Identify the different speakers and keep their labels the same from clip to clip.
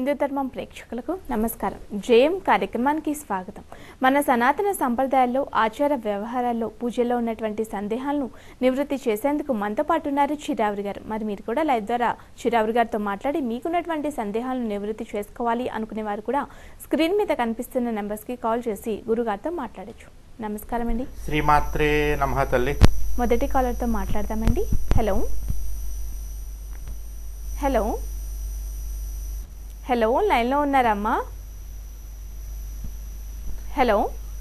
Speaker 1: హిందూ ధర్మం ప్రేక్షకులకు నమస్కారం జేఎం కార్యక్రమానికి స్వాగతం మన సనాతన సంప్రదాయాల్లో ఆచార వ్యవహారాల్లో పూజల్లో ఉన్నటువంటి సందేహాలను నివృత్తి చేసేందుకు మనతో పాటు ఉన్నారు చిరావురి గారు మరి మీరు కూడా లైవ్ ద్వారా చిరావురి గారితో మాట్లాడి మీకున్నటువంటి సందేహాలను నివృత్తి చేసుకోవాలి అనుకునే వారు కూడా స్క్రీన్ మీద కనిపిస్తున్న నెంబర్స్కి కాల్ చేసి గురుగారితో మాట్లాడొచ్చు నమస్కారం అండి
Speaker 2: శ్రీమాత్రే నమః తల్లి
Speaker 1: మొదటి కాలర్తో మాట్లాడదామండి హలో హలో హలో లైన్లో ఉన్నారమ్మా హలో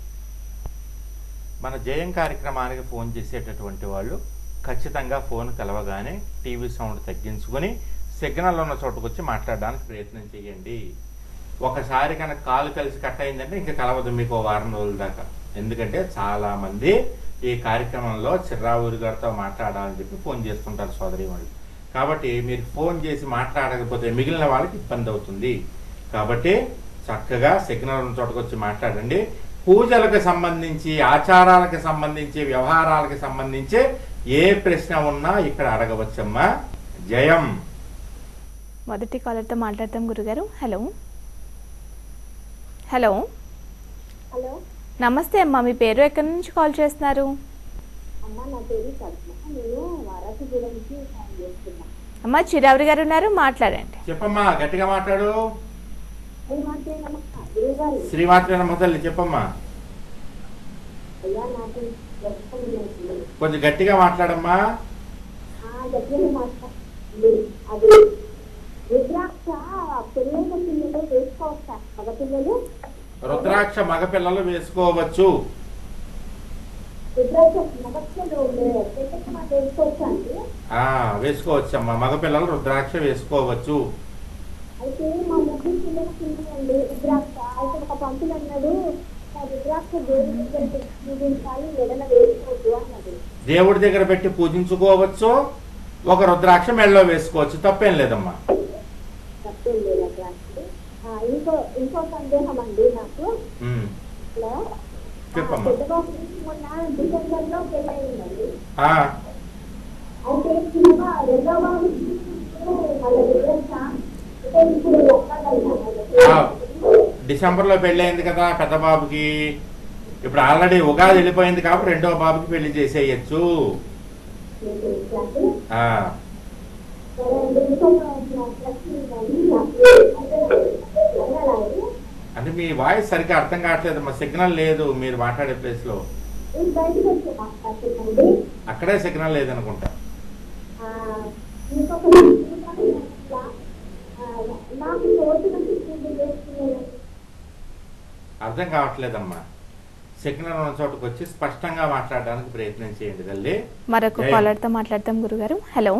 Speaker 2: మన జయం కార్యక్రమానికి ఫోన్ చేసేటటువంటి వాళ్ళు ఖచ్చితంగా ఫోన్ కలవగానే టీవీ సౌండ్ తగ్గించుకొని సిగ్నల్ ఉన్న చోటుకు వచ్చి మాట్లాడడానికి ప్రయత్నం చేయండి ఒకసారి కనుక కాలు కలిసి కట్ అయిందంటే ఇంకా కలవదు మీకు ఓ వారం రోజుల దాకా ఎందుకంటే చాలా మంది ఈ కార్యక్రమంలో చిర్రావూరి గారితో మాట్లాడాలని చెప్పి ఫోన్ చేస్తుంటారు సోదరి వాళ్ళు కాబట్టి మీరు ఫోన్ చేసి మాట్లాడకపోతే మిగిలిన వాళ్ళకి ఇబ్బంది అవుతుంది కాబట్టి చక్కగా సిగ్నల్ ఉన్న చోటకు వచ్చి మాట్లాడండి పూజలకు సంబంధించి ఆచారాలకు సంబంధించి వ్యవహారాలకు సంబంధించి ఏ ప్రశ్న ఉన్నా ఇక్కడ అడగవచ్చమ్మా జయం
Speaker 1: మొదటి కాలర్తో మాట్లాడతాం గురుగారు హలో హలో
Speaker 3: హలో
Speaker 1: నమస్తే అమ్మా మీ పేరు ఎక్కడి నుంచి కాల్ చేస్తున్నారు
Speaker 3: అమ్మ నా పేరు పద్మ నేను వారాసి గురించి ఫోన్ చేస్తున్నా
Speaker 1: అమ్మా చిరావురి గారు ఉన్నారు మాట్లాడండి
Speaker 2: చెప్పమ్మా గట్టిగా మాట్లాడు
Speaker 3: శ్రీమాతే నమ గురుగారు
Speaker 2: శ్రీమాత్రి నమ్మ తల్లి చెప్పమ్మా
Speaker 3: అయ్యా నాకు వ్యక్తం లేదు
Speaker 2: కొంచెం గట్టిగా మాట్లాడమ్మా
Speaker 3: ఆ దగ్గర మాట్లాడు అది రుద్రాక్ష పిల్లల పిల్లలు వేసుకోవచ్చా మగ పిల్లలు
Speaker 2: రుద్రాక్ష మగపిల్లలు వేసుకోవచ్చు
Speaker 3: రుద్రాక్ష మగ పిల్లలు మాట వేసుకోవచ్చా అండి
Speaker 2: ఆ వేసుకోవచ్చమ్మా మగపిల్లలు రుద్రాక్ష వేసుకోవచ్చు
Speaker 3: అయితే మా ముగ్గురు పిల్లల పిల్లలండి రుద్రాక్ష అయితే ఒక పంతులు అన్నాడు ఆ రుద్రాక్ష దేవుడి దగ్గర పెట్టి పూజించాలి ఏదైనా వేసుకోవద్దు అన్నది
Speaker 2: దేవుడి దగ్గర పెట్టి పూజించుకోవచ్చు ఒక రుద్రాక్ష మెడలో వేసుకోవచ్చు తప్పేం లేదమ్మా
Speaker 3: తప్పేం లేదు రుద్రాక్ష ఆ, ఇంకో ఇంకో సందేహం అండి నాకు
Speaker 2: ఉమ్.
Speaker 3: హలో
Speaker 2: చెప్పమ్మా.
Speaker 3: పెద్దబాబు మొన్న డిసెంబర్ లో పెళ్ళయిందండి
Speaker 2: ఆ,
Speaker 3: అయితే చిన్నగా రెండో బాబు వాళ్ళ రుద్రాక్ష అంటే ఇప్పుడు
Speaker 2: ఆ, డిసెంబర్లో పెళ్ళయింది కదా పెద్ద బాబుకి ఇప్పుడు ఆల్రెడీ ఉగాది వెళ్ళిపోయింది కాబట్టి రెండో బాబుకి పెళ్లి చేసేయచ్చు ఆ, అంటే మీ వాయిస్ సరిగ్గా అర్థం కావట్లేదు మా సిగ్నల్ లేదు మీరు మాట్లాడే ప్లేస్ లో
Speaker 3: బయటకు వచ్చి మాట్లాడుతుందండి
Speaker 2: అక్కడే సిగ్నల్ లేదనుకుంటా
Speaker 3: ఇంకొక నాకు చోటు నుంచి పూజ చేస్తున్నాను
Speaker 2: అర్థం కావట్లేదమ్మా సిగ్నల్ ఉన్న చోటుకు వచ్చి స్పష్టంగా మాట్లాడడానికి ప్రయత్నం చేయండి తల్లి
Speaker 1: మరొక
Speaker 2: జయం.
Speaker 1: కాలర్తో మాట్లాడతాం గురుగారు హలో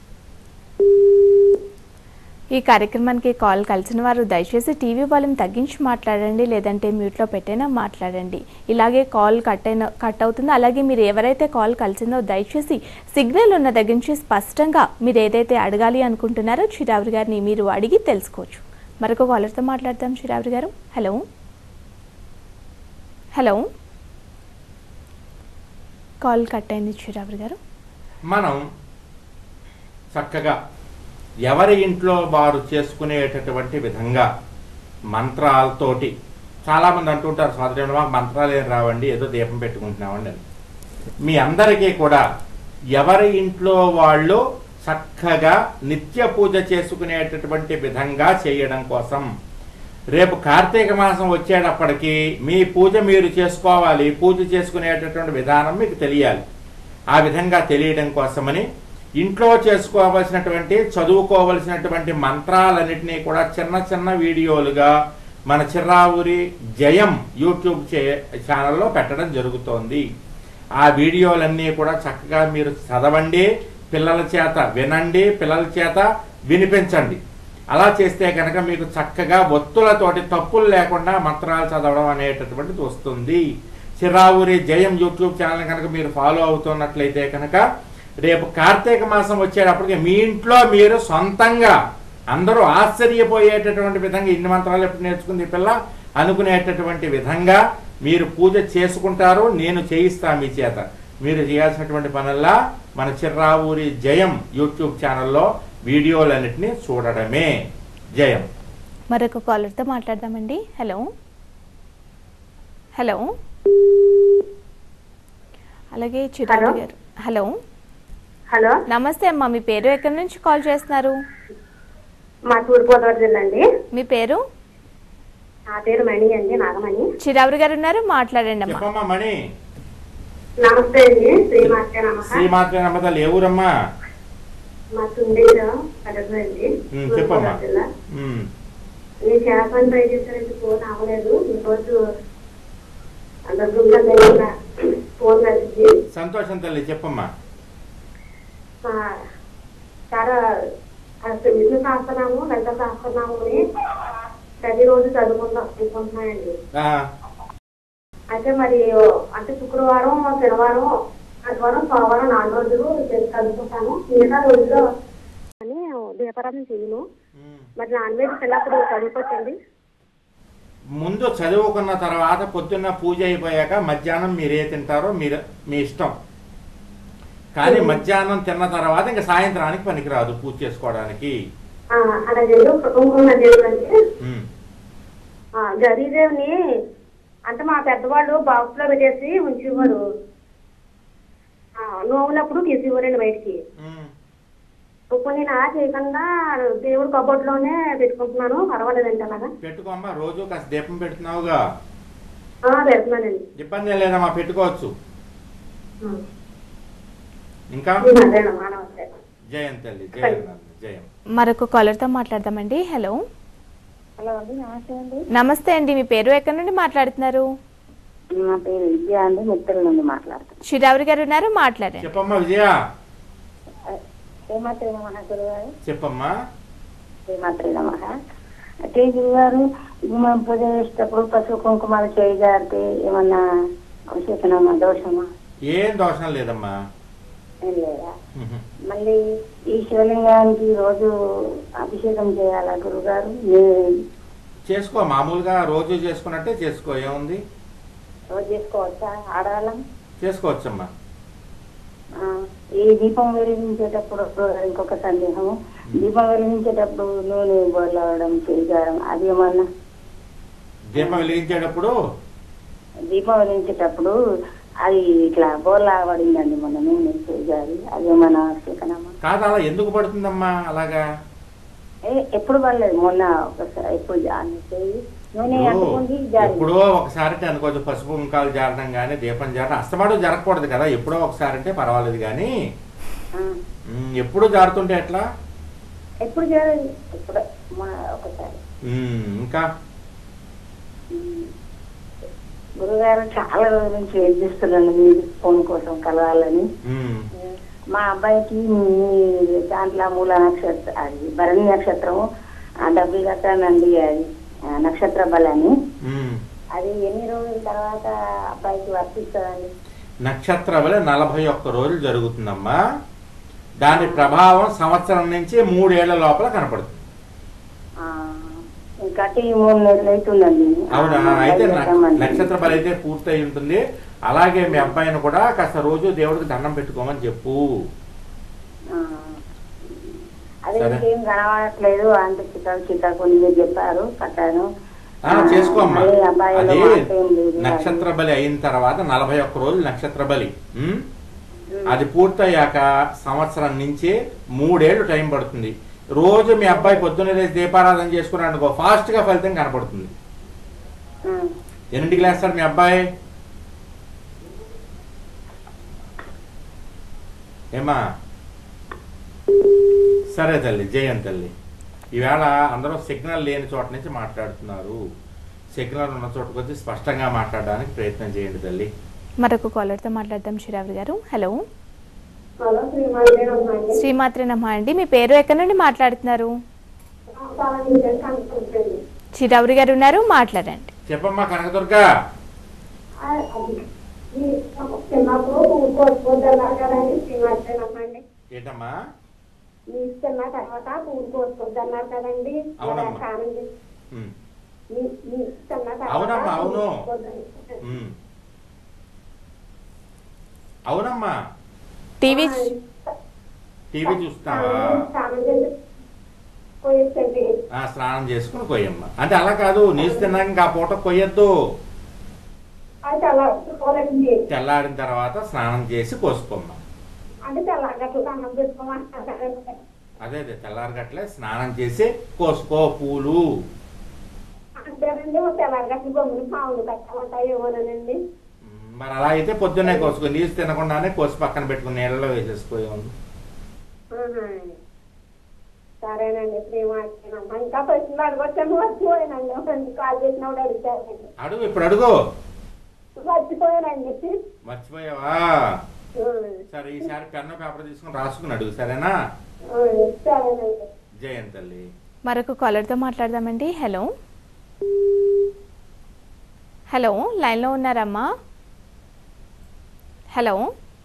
Speaker 1: ఈ కార్యక్రమానికి కాల్ కలిసిన వారు దయచేసి టీవీ వాల్యూమ్ తగ్గించి మాట్లాడండి లేదంటే మ్యూట్లో పెట్టైనా మాట్లాడండి ఇలాగే కాల్ కట్ అయిన కట్ అవుతుందో అలాగే మీరు ఎవరైతే కాల్ కలిసిందో దయచేసి సిగ్నల్ ఉన్న దగ్గర నుంచి స్పష్టంగా మీరు ఏదైతే అడగాలి అనుకుంటున్నారో చిరావురి గారిని మీరు అడిగి తెలుసుకోవచ్చు మరొక కాలర్తో మాట్లాడతాం చిరావురి గారు హలో హలో కాల్ కట్ అయింది చిరావురి గారు
Speaker 2: మనం చక్కగా ఎవరి ఇంట్లో వారు చేసుకునేటటువంటి విధంగా మంత్రాలతోటి చాలామంది అంటుంటారు సోదరుడు మాకు మంత్రాలు ఏం రావండి ఏదో దీపం పెట్టుకుంటున్నామండి అని మీ అందరికీ కూడా ఎవరి ఇంట్లో వాళ్ళు చక్కగా నిత్య పూజ చేసుకునేటటువంటి విధంగా చేయడం కోసం రేపు కార్తీక మాసం వచ్చేటప్పటికి మీ పూజ మీరు చేసుకోవాలి పూజ చేసుకునేటటువంటి విధానం మీకు తెలియాలి ఆ విధంగా తెలియడం కోసమని ఇంట్లో చేసుకోవలసినటువంటి చదువుకోవలసినటువంటి మంత్రాలన్నింటినీ కూడా చిన్న చిన్న వీడియోలుగా మన చిర్రావురి జయం యూట్యూబ్ చే ఛానల్లో పెట్టడం జరుగుతోంది ఆ వీడియోలన్నీ కూడా చక్కగా మీరు చదవండి పిల్లల చేత వినండి పిల్లల చేత వినిపించండి అలా చేస్తే కనుక మీకు చక్కగా ఒత్తులతోటి తప్పులు లేకుండా మంత్రాలు చదవడం అనేటటువంటిది వస్తుంది చిరావురి జయం యూట్యూబ్ ఛానల్ కనుక మీరు ఫాలో అవుతున్నట్లయితే కనుక రేపు కార్తీక మాసం వచ్చేటప్పటికి మీ ఇంట్లో మీరు సొంతంగా అందరూ ఆశ్చర్యపోయేటటువంటి విధంగా ఇన్ని మంత్రాలు ఎప్పుడు నేర్చుకుంది ఈ పిల్ల అనుకునేటటువంటి విధంగా మీరు పూజ చేసుకుంటారు నేను చేయిస్తా మీ చేత మీరు చేయాల్సినటువంటి పనుల్లా మన చిర్రావూరి జయం యూట్యూబ్ ఛానల్లో వీడియోలన్నిటినీ చూడడమే జయం
Speaker 1: మరొక కాలర్తో మాట్లాడదామండి హలో హలో అలాగే చిరాజు
Speaker 3: హలో.
Speaker 1: గారు హలో
Speaker 3: హలో
Speaker 1: నమస్తే అమ్మా మీ పేరు ఎక్కడి నుంచి కాల్ చేస్తున్నారు
Speaker 3: మా తూర్పుగోదావరి జిల్లా అండి
Speaker 1: మీ పేరు
Speaker 3: నా పేరు మణి అండి నాగమణి
Speaker 1: చిరావురి గారు ఉన్నారు మాట్లాడండి అమ్మా
Speaker 2: చెప్పమ్మా మణి
Speaker 3: నమస్తే అండి శ్రీమాత్య నమః
Speaker 2: శ్రీమాత్రి నమ్మదాలు ఏ ఊరమ్మా
Speaker 3: మా తుండేలో పడదు అండి
Speaker 2: ఉమ్, చెప్పమ్మా
Speaker 3: తూర్పుగోదావరి జిల్లా
Speaker 2: ఉమ్,
Speaker 3: నేను చాలా పని ట్రై చేశానండి ఫోన్ అవ్వలేదు ఈరోజు అందరిగా జరిగిన ఫోన్ వచ్చింది
Speaker 2: సంతోషం తల్లి చెప్పమ్మా
Speaker 3: ఆ, చాలా అసలు విష్ణు శాస్త్రనాము లలిత శాస్త్రనామని ప్రతిరోజు చదువుకుందాం అనుకుంటున్నానండి
Speaker 2: ఆ,
Speaker 3: అయితే మరి అంటే శుక్రవారం శనివారం ఆదివారం సోమవారం నాలుగు రోజులు చదువుకుంటాను మిగతా రోజుల్లో అని దీపారాధన చేయను
Speaker 2: ఉమ్.
Speaker 3: మరి నాన్ వెజ్ పిల్లప్పుడు చదువుకోవచ్చండి
Speaker 2: ముందు చదువుకున్న తర్వాత పొద్దున్న పూజ అయిపోయాక మధ్యాహ్నం మీరు ఏ తింటారో మీరు మీ ఇష్టం కానీ మధ్యాహ్నం తిన్న తర్వాత ఇంకా సాయంత్రానికి పనికిరాదు పూజ చేసుకోవడానికి
Speaker 3: ఆ, అలా రెండు కుటుంబం దేవుడు అంటే
Speaker 2: ఉమ్,
Speaker 3: ఆ, గరీదేవిని అంటే మా పెద్దవాళ్ళు బాక్స్ లో పెట్టేసి ఉంచేవారు ఆ, నోవులప్పుడు తీసేవారండి బయటికి
Speaker 2: ఉమ్.
Speaker 3: ఇప్పుడు నేను అలా చేయకుండా దేవుడు కబోర్డ్లోనే పెట్టుకుంటున్నాను పర్వాలేదండి అలాగా
Speaker 2: పెట్టుకోమ్మా రోజు కాస్త దీపం పెడుతున్నావుగా
Speaker 3: ఆ, పెడుతున్నానండి
Speaker 2: ఇబ్బంది ఏం లేదమ్మా పెట్టుకోవచ్చు
Speaker 3: ఆ.
Speaker 2: ఇంకా
Speaker 3: అదేనమ్మా నమస్తే
Speaker 2: జయం తల్లి జయం నాన్న, జయం
Speaker 1: మరొక కాలర్తో మాట్లాడదామండి హలో
Speaker 4: హలో అండి నమస్తే అండి
Speaker 1: నమస్తే అండి మీ పేరు ఎక్కడి నుండి మాట్లాడుతున్నారు
Speaker 4: నా పేరు విద్య అండి మిత్తల నుండి మాట్లాడుతున్నాను
Speaker 1: చిరావురి గారు ఉన్నారు మాట్లాడండి
Speaker 2: చెప్పమ్మా విజయ
Speaker 4: శ్రీమాత్రి నమః గురుగారు
Speaker 2: చెప్పమ్మా
Speaker 4: శ్రీమాత్రి నమః అయితే గురుగారు ఇది మనం పూజ చేసేటప్పుడు పసుపు కుంకుమాలు చేయజారితే ఏమన్నా అవశేషణమా దోషమా
Speaker 2: ఏం దోషం లేదమ్మా
Speaker 4: ఏం లేదా
Speaker 2: ఉహు.
Speaker 4: మళ్ళీ ఈ శివలింగానికి రోజు అభిషేకం చేయాలా గురుగారు మీ-
Speaker 2: చేసుకో మామూలుగా రోజు చేసుకున్నట్టే చేసుకో ఏముంది
Speaker 4: రోజు చేసుకోవచ్చా ఆడవాళ్ళం
Speaker 2: చేసుకోవచ్చమ్మా
Speaker 4: ఆ, ఈ దీపం వెలిగించేటప్పుడు ఇంకొక సందేహము దీపం వెలిగించేటప్పుడు నూనె బోర్లవడం చేయడం అది ఏమన్నా
Speaker 2: దీపం వెలిగించేటప్పుడు
Speaker 4: దీపం వెలిగించేటప్పుడు అది ఇట్లా బోర్లా పడిందండి మొన్న నూనె చేయగారి అది ఏమన్నా ఆవశ్యకనమా
Speaker 2: కాదు అలా ఎందుకు పడుతుందమ్మా అలాగా
Speaker 4: ఏ ఎప్పుడు పడలేదు మొన్న ఒకసారి ఎప్పుడు జా- చేయి నూనె అంటుకుంది జారి
Speaker 2: ఎప్పుడో ఒకసారి అంటే అనుకోవచ్చు పసుపు కుంకాలు జారడం కానీ దీపం జారడం అస్తమాటు జరగకూడదు కదా ఎప్పుడో ఒకసారి అంటే పర్వాలేదు కానీ
Speaker 4: ఆ,
Speaker 2: ఉమ్, ఎప్పుడు జారుతుంటే ఎట్లా
Speaker 4: ఎప్పుడు జారదు ఎప్పుడు మొన్న ఒకసారి
Speaker 2: ఉమ్, ఇంకా
Speaker 4: ఉమ్. గురుగారు చాలా రోజుల నుంచి వెయిట్ చేస్తున్నాను మీ ఫోన్ కోసం కలవాలని
Speaker 2: ఉమ్,
Speaker 4: మా అబ్బాయికి మీ దాంట్లో మూల నక్షత్రం అది భరణి నక్షత్రము ఆ డబ్బులు కట్టానండి అది ఆ, నక్షత్ర బలని
Speaker 2: ఉమ్.
Speaker 4: అది ఎన్ని రోజుల తర్వాత అబ్బాయికి వర్తిస్తుందండి
Speaker 2: నక్షత్ర వలె నలభై ఒక్క రోజులు జరుగుతుందమ్మా దాని ప్రభావం సంవత్సరం నుంచి మూడేళ్ల లోపల కనపడుతుంది
Speaker 4: ఆ, ఇంకటి మూడు నెలలు అవుతుందండి
Speaker 2: అవునా
Speaker 4: ఆ,
Speaker 2: అయితే
Speaker 4: అబ్బాయి
Speaker 2: న-
Speaker 4: కట్టమండి.
Speaker 2: నక్షత్ర బలి అయితే పూర్తయి ఉంటుంది అలాగే మీ అబ్బాయిని కూడా కాస్త రోజు దేవుడికి దండం పెట్టుకోమని చెప్పు
Speaker 4: ఆ, అదే
Speaker 2: సరే.
Speaker 4: ఇంకేం కనబడట్లేదు అంత చిత్తాలు చిత్తాకు మీరు చెప్పారు కట్టాను
Speaker 2: ఆ, చేసుకోమ్మా
Speaker 4: మళ్ళీ అబ్బాయిలో
Speaker 2: అది
Speaker 4: మార్పు ఏం లేదు.
Speaker 2: నక్షత్ర బలి అయిన తర్వాత నలభై ఒక్క రోజులు నక్షత్ర బలి ఉమ్?
Speaker 4: ఉమ్.
Speaker 2: అది పూర్తయ్యాక సంవత్సరం నుంచి మూడేళ్లు టైం పడుతుంది రోజు మీ అబ్బాయి పొద్దున్నే లేచి దీపారాధన చేసుకున్నాడు అనుకో ఫాస్ట్ గా ఫలితం కనపడుతుంది
Speaker 4: ఉమ్.
Speaker 2: ఎన్నింటికి లేస్తాడు మీ అబ్బాయి ఏమా సరే తల్లి జయం తల్లి ఈవేళ అందరూ సిగ్నల్ లేని చోట నుంచి మాట్లాడుతున్నారు సిగ్నల్ ఉన్న చోటుకు వచ్చి స్పష్టంగా మాట్లాడడానికి ప్రయత్నం చేయండి తల్లి
Speaker 1: మరొక కాలర్తో మాట్లాడదాం చిరావురి గారు హలో
Speaker 3: హలో శ్రీమాత్రి నమ్మండి
Speaker 1: శ్రీమాత్రి నమ అండి మీ పేరు ఎక్కడి నుండి మాట్లాడుతున్నారు
Speaker 3: చాలా నిజంగా కనుక్కుంటుంది
Speaker 1: చిరావురి గారు ఉన్నారు మాట్లాడండి
Speaker 2: చెప్పమ్మా కనకదుర్గ
Speaker 3: అది ఈ చిన్నప్పుడు ఊరుకోవద్దన్నారు కదండి శ్రీమాత్రి నమ్మండి
Speaker 2: ఏంటమ్మా
Speaker 3: మీ తిన్న తర్వాత ఊరుకోవద్దన్నారు కదండి
Speaker 2: అవునమ్మా.
Speaker 3: స్నానం చేసి
Speaker 2: ఉమ్,
Speaker 3: మీ మీ తిన్న తర్వాత
Speaker 2: అవునమ్మా, అవును.
Speaker 3: ఊరుకోవద్దని.
Speaker 2: ఉమ్. అవునమ్మా
Speaker 1: టీవీ
Speaker 2: టీవీ చూస్తున్నావా
Speaker 3: స్నానం చేసి పోయొచ్చండి
Speaker 2: ఆ, స్నానం చేసుకుని కొయ్యమ్మ అంటే అలా కాదు నీసు తిన్నాక ఇంకా ఆ పూట కొయ్యొద్దు
Speaker 3: అయితే అలా పోలండి
Speaker 2: తెల్లారిన తర్వాత స్నానం చేసి కోసుకోమ్మ
Speaker 3: అంటే తెల్లగట్లు అన్నం పెట్టుకోమంటారు
Speaker 2: అదే అదే తెల్లారగట్లే స్నానం చేసి కోసుకో పూలు
Speaker 3: అంతేనండి తెల్లగట్లు గమ్ములు పావులు కట్టాలంటాయి ఏమోనండి
Speaker 2: మ్, మరి అలా అయితే పొద్దున్నే కోసుకో నీసు తినకుండానే కోసి పక్కన పెట్టుకుని నీళ్ళలో వేసేసుకోయాము
Speaker 3: ఆహా. సరేనండి శ్రీమార్తేనమ్మా ఇంకా ప్రశ్నలు అడగొచ్చాను మర్చిపోయానండి కాల్ చేసినప్పుడు అడిగానండి
Speaker 2: అడుగు ఇప్పుడు అడుగు
Speaker 3: మర్చిపోయానండి
Speaker 2: మర్చిపోయావా సరే ఈసారి పెన్ను పేపర్ తీసుకుని రాసుకుని అడుగు సరేనా
Speaker 3: సరేనండి
Speaker 2: జయంత్ తల్లి
Speaker 1: మరొక కాలర్తో మాట్లాడదామండి హలో హలో లైన్లో ఉన్నారమ్మా హలో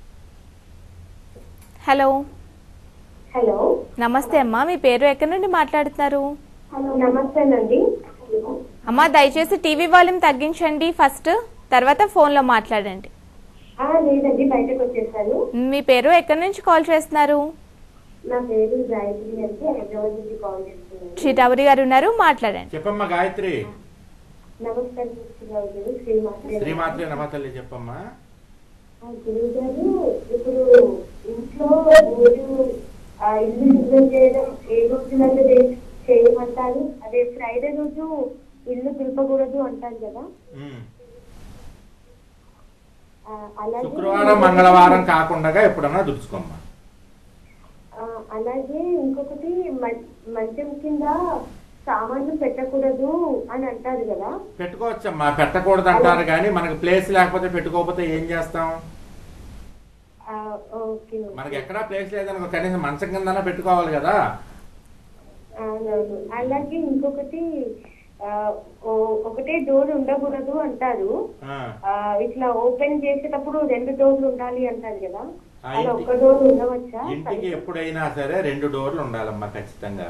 Speaker 1: హలో
Speaker 3: హలో
Speaker 1: నమస్తే అమ్మా మీ పేరు ఎక్కడి నుండి మాట్లాడుతున్నారు
Speaker 3: హలో నమస్తేనండి
Speaker 1: అమ్మా దయచేసి టీవీ వాల్యూమ్ తగ్గించండి ఫస్ట్ తర్వాత ఫోన్లో మాట్లాడండి
Speaker 3: ఆ, లేదండి బయటకు వచ్చేసాను
Speaker 1: మీ పేరు ఎక్కడి నుంచి కాల్ చేస్తున్నారు
Speaker 3: నా పేరు గాయత్రి అంటే హైదరాబాద్ నుంచి కాల్ చేస్తున్నాను
Speaker 1: చిటావరి గారు ఉన్నారు మాట్లాడండి
Speaker 2: చెప్పమ్మా గాయత్రి
Speaker 3: నమస్కారం శ్రీరావు గారు శ్రీమాత్రే
Speaker 2: శ్రీమాత్రి నమ తల్లి చెప్పమ్మా
Speaker 3: ఆ, గురువు గారు ఇప్పుడు ఇంట్లో రోజు ఆ, ఇల్లు శుభ్రం చేయడం ఏ రోజులలో చే- చేయమంటారు అదే ఫ్రైడే రోజు ఇల్లు దులపకూడదు అంటారు కదా
Speaker 2: మ్.
Speaker 3: ఆ, అలాగే
Speaker 2: శుక్రవారం మంగళవారం కాకుండా ఎప్పుడన్నా దుడుచుకోమ్మా
Speaker 3: ఆ, అలాగే ఇంకొకటి మం- మంచం కింద సామాన్లు పెట్టకూడదు అని అంటారు కదా
Speaker 2: పెట్టుకోవచ్చమ్మా పెట్టకూడదు అంటారు కానీ మనకి ప్లేస్ లేకపోతే పెట్టుకోకపోతే ఏం చేస్తాం
Speaker 3: ఆ, ఓకే
Speaker 2: మనకి ఎక్కడా ప్లేస్ లేదనుకో కనీసం మంచం కిందనా పెట్టుకోవాలి కదా
Speaker 3: అవునవును అలాగే ఇంకొకటి ఆ, ఓ- ఒకటే డోర్ ఉండకూడదు అంటారు
Speaker 2: ఆ,
Speaker 3: ఆ, ఇట్లా ఓపెన్ చేసేటప్పుడు రెండు డోర్లు ఉండాలి అంటారు కదా
Speaker 2: ఆ,
Speaker 3: అలా
Speaker 2: ఇంటి-
Speaker 3: ఒక్క డోర్ ఉండవచ్చా
Speaker 2: ఇంటికి ఎప్పుడైనా సరే రెండు డోర్లు ఉండాలమ్మా ఖచ్చితంగా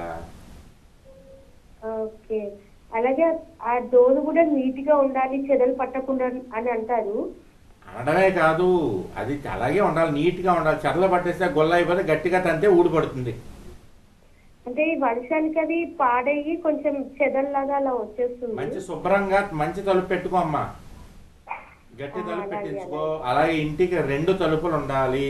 Speaker 3: ఓకే అలాగే ఆ డోర్ కూడా నీట్ గా ఉండాలి చెదలు పట్టకుండా అని అంటారు
Speaker 2: అనడమే కాదు అది అలాగే ఉండాలి నీట్ గా ఉండాలి చెరలు పట్టేస్తే గొల్ల అయిపోతే గట్టిగా తంతే ఊడిపడుతుంది
Speaker 3: అంటే ఈ వర్షానికి అది పాడయ్యి కొంచెం చెదల్లాగా అలా వచ్చేస్తుంది
Speaker 2: మంచి శుభ్రంగా మంచి తలుపు పెట్టుకో అమ్మా గట్టి
Speaker 3: ఆ,
Speaker 2: తలుపు
Speaker 3: అలాగే,
Speaker 2: పెట్టించుకో అలాగే ఇంటికి రెండు తలుపులు ఉండాలి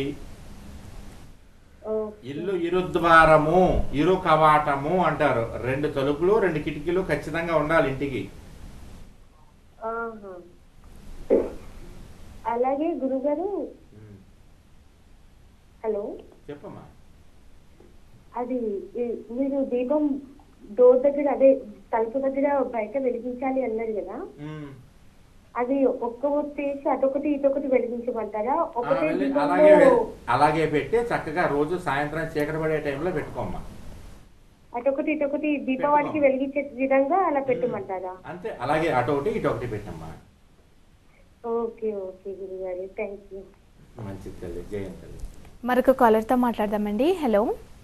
Speaker 3: ఓకే.
Speaker 2: ఇల్లు ఇరుద్వారము ఇరు కవాటము అంటారు రెండు తలుపులు రెండు కిటికీలు ఖచ్చితంగా ఉండాలి ఇంటికి
Speaker 3: ఆహా. అలాగే గురుగారు
Speaker 2: ఉమ్,
Speaker 3: హలో
Speaker 2: చెప్పమ్మా
Speaker 3: అది ఈ- మీరు దీపం డోర్ దగ్గర అదే తలుపు దగ్గర బయట వెలిగించాలి అన్నారు కదా
Speaker 2: ఉమ్.
Speaker 3: అది ఒక్క ఒత్తి వేసి అదొకటి ఇదొకటి వెలిగించమంటారా
Speaker 2: ఆ,
Speaker 3: ఒకటే
Speaker 2: వెళ్ళి
Speaker 3: దీపంలో
Speaker 2: అలాగే వె- అలాగే పెట్టి చక్కగా రోజు సాయంత్రం చీకటి పడే టైంలో పెట్టుకోమ్మా
Speaker 3: అటొకటి ఇటొకటి దీపావళికి
Speaker 2: పెట్టుకో.
Speaker 3: వెలిగించే విధంగా అలా పెట్టమంటారా
Speaker 2: అంతే అలాగే అటు ఒకటి ఇటు ఒకటి పెట్టమ్మా
Speaker 3: ఓకే ఓకే గురుగారు థ్యాంక్ యూ
Speaker 2: మంచిది తల్లి జయం తల్లి
Speaker 1: మరొక కాలర్తో మాట్లాడదామండి హలో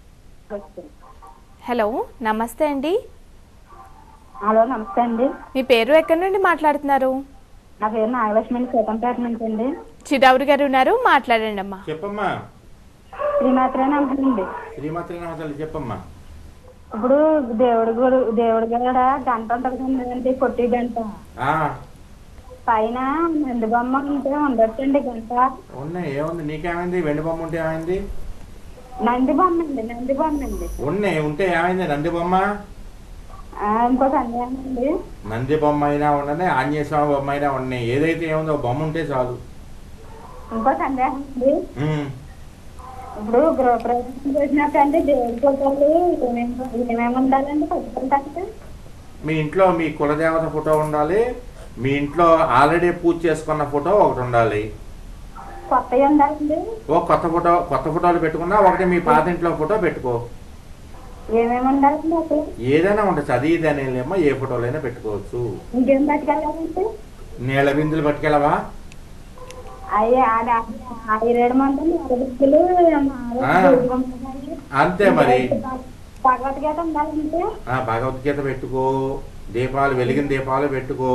Speaker 1: హలో నమస్తే అండి
Speaker 4: హలో నమస్తే అండి
Speaker 1: మీ పేరు ఎక్కడి నుండి మాట్లాడుతున్నారు
Speaker 4: నా పేరు నాగలక్ష్మి అండి సీతంపేట నుంచి అండి
Speaker 1: చిటావరి గారు ఉన్నారు మాట్లాడండి అమ్మా
Speaker 2: చెప్పమ్మా
Speaker 4: శ్రీమాత్రే నమ్మకండి
Speaker 2: శ్రీమాత్రి నమ తల్లి చెప్పమ్మా
Speaker 4: ఇప్పుడు దేవుడి గుడి దేవుడి గడ గంట ఉంటుంది కదండి కొట్టి గంట
Speaker 2: ఆ,
Speaker 4: పైన నంది బొమ్మ ఉంటే ఉండొచ్చండి గంట
Speaker 2: ఉన్నాయి ఏముంది నీకేమైంది వెండి బొమ్మ ఉంటే ఏమైంది
Speaker 4: నంది బొమ్మ అండి నంది బొమ్మ అండి
Speaker 2: ఉన్నాయి ఉంటే ఏమైంది నంది బొమ్మ
Speaker 4: ఆ, ఇంకో సందేహం అండి
Speaker 2: నంది బొమ్మ అయినా ఉండనే ఆంజనేయ స్వామి బొమ్మ అయినా ఉన్నాయి ఏదైతే ఏముందో బొమ్మ ఉంటే చాలు
Speaker 4: ఇంకో సందేహం అండి
Speaker 2: ఉమ్.
Speaker 4: ఇప్పుడు గృహప్రవేశం చేసినప్పుడు అండి దేవుడి ఫోటోలు ఏమేమి ఏమేమి ఉండాలండి పట్టుకుంటే
Speaker 2: మీ ఇంట్లో మీ కులదేవత ఫోటో ఉండాలి మీ ఇంట్లో ఆల్రెడీ పూజ చేసుకున్న ఫోటో ఒకటి ఉండాలి
Speaker 4: కొత్తవి ఉండాలండి
Speaker 2: ఓ కొత్త ఫోటో కొత్త ఫోటోలు పెట్టుకున్నా ఒకటి మీ పాత ఇంట్లో ఫోటో పెట్టుకో
Speaker 4: ఏమేమి ఉండాలండి అసలు
Speaker 2: ఏదైనా ఉండొచ్చు అది ఇది అనేలేమో ఏ ఫోటోలైనా పెట్టుకోవచ్చు
Speaker 4: ఇంకేం పట్టుకెళ్ళాలంటే
Speaker 2: నీళ్ళ బిందులు పట్టుకెళ్ళవా
Speaker 4: అయ్యి ఐరేడు మంది అరబుక్కులు
Speaker 2: ఆ. అంతే మరి
Speaker 4: భగవద్గీత ఉండాలంటే
Speaker 2: ఆ భగవద్గీత పెట్టుకో దీపాలు వెలిగిన దీపాలు పెట్టుకో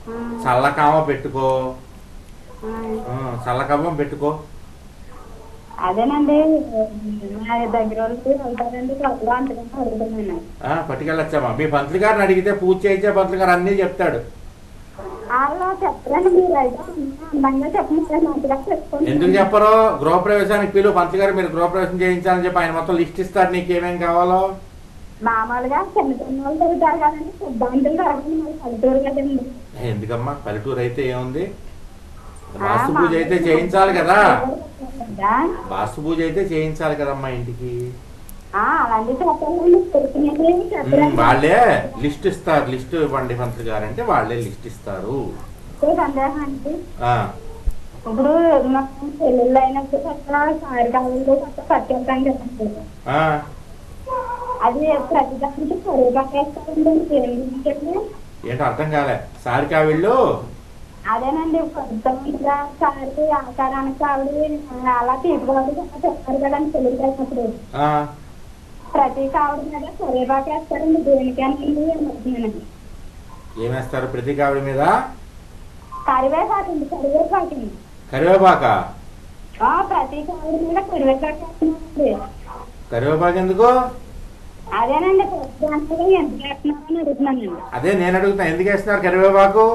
Speaker 2: చల్లకామ పెట్టుకో ఆ, చల్లకవ్వం పెట్టుకో
Speaker 4: అదేనండి మా దగ్గర వాళ్ళు వెళ్తారండి కొత్తగా అందుకని అడుగుతున్నాను
Speaker 2: ఆ, పట్టుకెళ్ళొచ్చామా మీ పంతులు గారిని అడిగితే పూజ చేయించే పంతులు గారు అన్నీ చెప్తాడు
Speaker 4: అలా చెప్పరండి మీరు అయితే అందంగా చెప్పండి మంచిగా చెప్పుకోండి
Speaker 2: ఎందుకు చెప్పరు గృహప్రవేశానికి పిలువు పంతులు గారు మీరు గృహప్రవేశం చేయించాలని చెప్పి ఆయన మొత్తం లిస్ట్ ఇస్తాడు నీకేమేం కావాలో
Speaker 4: మామూలుగా చిన్న చిన్న వాళ్ళు తిరుగుతారు కదండి సిద్ధాంతులు తరగండి మరి పల్లెటూరు కదండి
Speaker 2: ఎందుకమ్మా పల్లెటూరు అయితే ఏముంది వాస్తు పూజ అయితే చేయించాలి కదా వాస్తు పూజ అయితే చేయించాలి కదమ్మా ఇంటికి
Speaker 4: ఆ, అలాంటివి చెప్పాలండి తెలిసినవి
Speaker 2: ఉమ్,
Speaker 4: చెప్పాలండి
Speaker 2: వాళ్ళే లిస్ట్ ఇస్తారు లిస్ట్ ఇవ్వండి పంతులు గారు అంటే వాళ్ళే లిస్ట్ ఇస్తారు
Speaker 4: ఏ సందేహం అండి
Speaker 2: ఆ,
Speaker 4: ఇప్పుడు మనం పెళ్ళిళ్ళు అయినప్పుడు కొత్త సారి కావాలి కొత్త కట్టేస్తాం కదండి
Speaker 2: ఆ,
Speaker 4: అది ప్రతి దానికి కరివేపాకు వేస్తారండి ఏం గురించండి
Speaker 2: ఏంటో అర్థం కాలే సారికా వీళ్ళు
Speaker 4: అదేనండి కొంతమందిగా సారి ఆకారానికి కావడి అలా తీసుకోవాలి చెప్తారు కదండి పెళ్ళిళ్ళు అయినప్పుడు
Speaker 2: ఆ,
Speaker 4: ప్రతి కావడి మీద కరివేపాకు వేస్తారండి దేనికనండి ఏమవుతుందండి
Speaker 2: ఏమేస్తారు ప్రతి కావిడి మీద
Speaker 4: కరివేపాకు అండి కరివేపాకు అండి
Speaker 2: కరివేపాక
Speaker 4: ఆ, ప్రతి కావడి మీద కరివేపాకు వేస్తున్నారండి
Speaker 2: కరివేపాకు ఎందుకు
Speaker 4: అదేనండి ప్రతి దాని మీద ఎంత వేస్తున్నారని అడుగుతున్నానండి
Speaker 2: అదే నేను అడుగుతున్నా ఎందుకు వేస్తున్నారు కరివేపాకు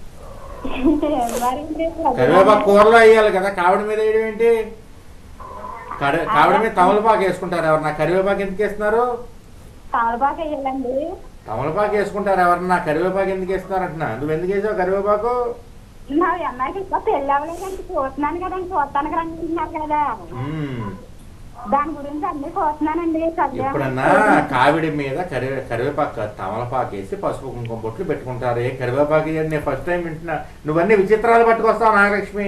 Speaker 4: మరిండి
Speaker 2: కరివేపాకు కూరలో వేయాలి కదా కావిడి మీద వేయడం ఏంటి కరి- కావిడి మీద తమలపాకు వేసుకుంటారు ఎవరన్నా కరివేపాకు ఎందుకు వేస్తున్నారు
Speaker 4: తమలపాకు వేయాలండి
Speaker 2: తమలపాకు వేసుకుంటారు ఎవరన్నా కరివేపాకు ఎందుకు వేస్తున్నారు అంటున్నా నువ్వు ఎందుకు వేసావు కరివేపాకు
Speaker 4: మా అమ్మాయికి ఇంకా పెళ్ళి అవ్వలేదండి చూస్తున్నాను కదండి చూస్తానికి రంగుతున్నారు కదా
Speaker 2: మ్మ్.
Speaker 4: దాని గురించి అన్ని చూస్తున్నానండి సందేహం
Speaker 2: ఎప్పుడన్నా కావిడి మీద కరివే కరివేపాకు కాదు, తమలపాకు వేసి పసుపు కుంకుమ బొట్లు పెట్టుకుంటారు ఏ కరివేపాకు ఇయ్యండి, నేను ఫస్ట్ టైం వింటున్నా నువ్వన్నీ విచిత్రాలు పట్టుకొస్తావు నాగలక్ష్మి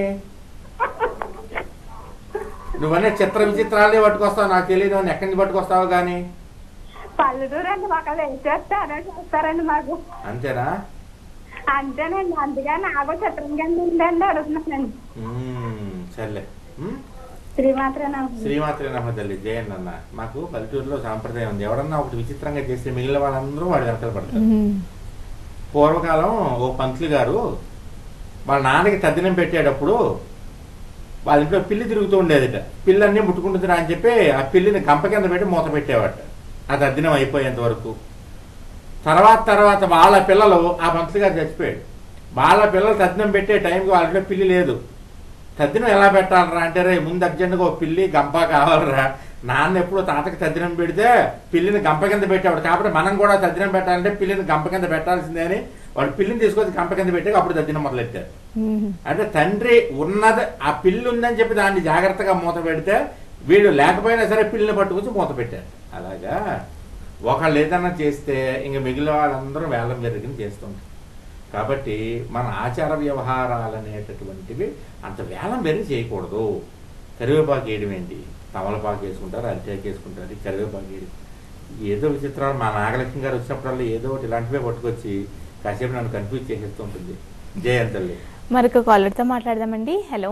Speaker 2: నువ్వన్నీ చిత్ర విచిత్రాలే పట్టుకొస్తావు నాకు తెలియదు అని ఎక్కడి నుంచి పట్టుకొస్తావు కానీ
Speaker 4: పల్లెటూరు అండి ఒకళ్ళు వేసేస్తారో చేస్తారండి మాకు
Speaker 2: అంతేనా
Speaker 4: అంతేనండి అందుకే నాకు చిత్రంగా ఉందండి అడుగుతున్నానండి
Speaker 2: మ్మ్, సర్లే మ్మ్?
Speaker 4: శ్రీమాత్రేనా
Speaker 2: శ్రీమాత్రి నమ్మ తల్లి జయన్ అన్న మాకు పల్లెటూరులో సాంప్రదాయం ఉంది ఎవరన్నా ఒకటి విచిత్రంగా చేస్తే మిగిలిన వాళ్ళందరూ వాడి వెనకాల పడతారు పూర్వకాలం ఓ పంతులు గారు వాళ్ళ నాన్నకి తద్దినం పెట్టేటప్పుడు వాళ్ళ ఇంట్లో పిల్లి తిరుగుతూ ఉండేదిట పిల్లన్నీ ముట్టుకుంటుందిరా అని చెప్పి ఆ పిల్లిని గంప కింద పెట్టి మూత పెట్టేవాట ఆ తద్దినం అయిపోయేంత వరకు తర్వాత తర్వాత వాళ్ళ పిల్లలు ఆ పంతులు గారు చచ్చిపోయాడు వాళ్ళ పిల్లలు తద్దినం పెట్టే టైంకి వాళ్ళ ఇంట్లో పిల్లి లేదు తద్దినం ఎలా పెట్టాలరా అంటే రే ముందు అర్జెంటుగా ఓ పిల్లి గంప కావాలరా నాన్న ఎప్పుడు తాతకి తద్దినం పెడితే పిల్లిని గంప కింద పెట్టేవాడు కాబట్టి మనం కూడా తద్దినం పెట్టాలంటే పిల్లిని గంప కింద పెట్టాల్సిందే అని వాడు పిల్లిని తీసుకొచ్చి గంప కింద పెట్టి అప్పుడు తద్దినం మొదలెట్టారు అంటే తండ్రి ఉన్నది ఆ పిల్లి ఉందని చెప్పి దాన్ని జాగ్రత్తగా మూత పెడితే వీళ్ళు లేకపోయినా సరే పిల్లిని పట్టుకొచ్చి మూత పెట్టారు అలాగా ఒకళ్ళు ఏదన్నా చేస్తే ఇంక మిగిలిన వాళ్ళందరూ వేలం మెరుగుని చేస్తుంటారు కాబట్టి మన ఆచార వ్యవహారాలు అనేటటువంటివి అంత వేలం మెరుగు చేయకూడదు కరివేపాకు వేయడం ఏంటి తమలపాకు వేసుకుంటారు అరిటాకు వేసుకుంటారు ఈ కరివేపాకు వేయడం ఏదో విచిత్రాలు మా నాగలక్ష్మి గారు వచ్చినప్పుడల్లా ఏదో ఒకటి ఇలాంటివే పట్టుకొచ్చి కాసేపు నన్ను కన్ఫ్యూజ్ చేసేస్తుంటుంది జయంతల్లి
Speaker 1: మరొక కాలర్తో మాట్లాడదామండి హలో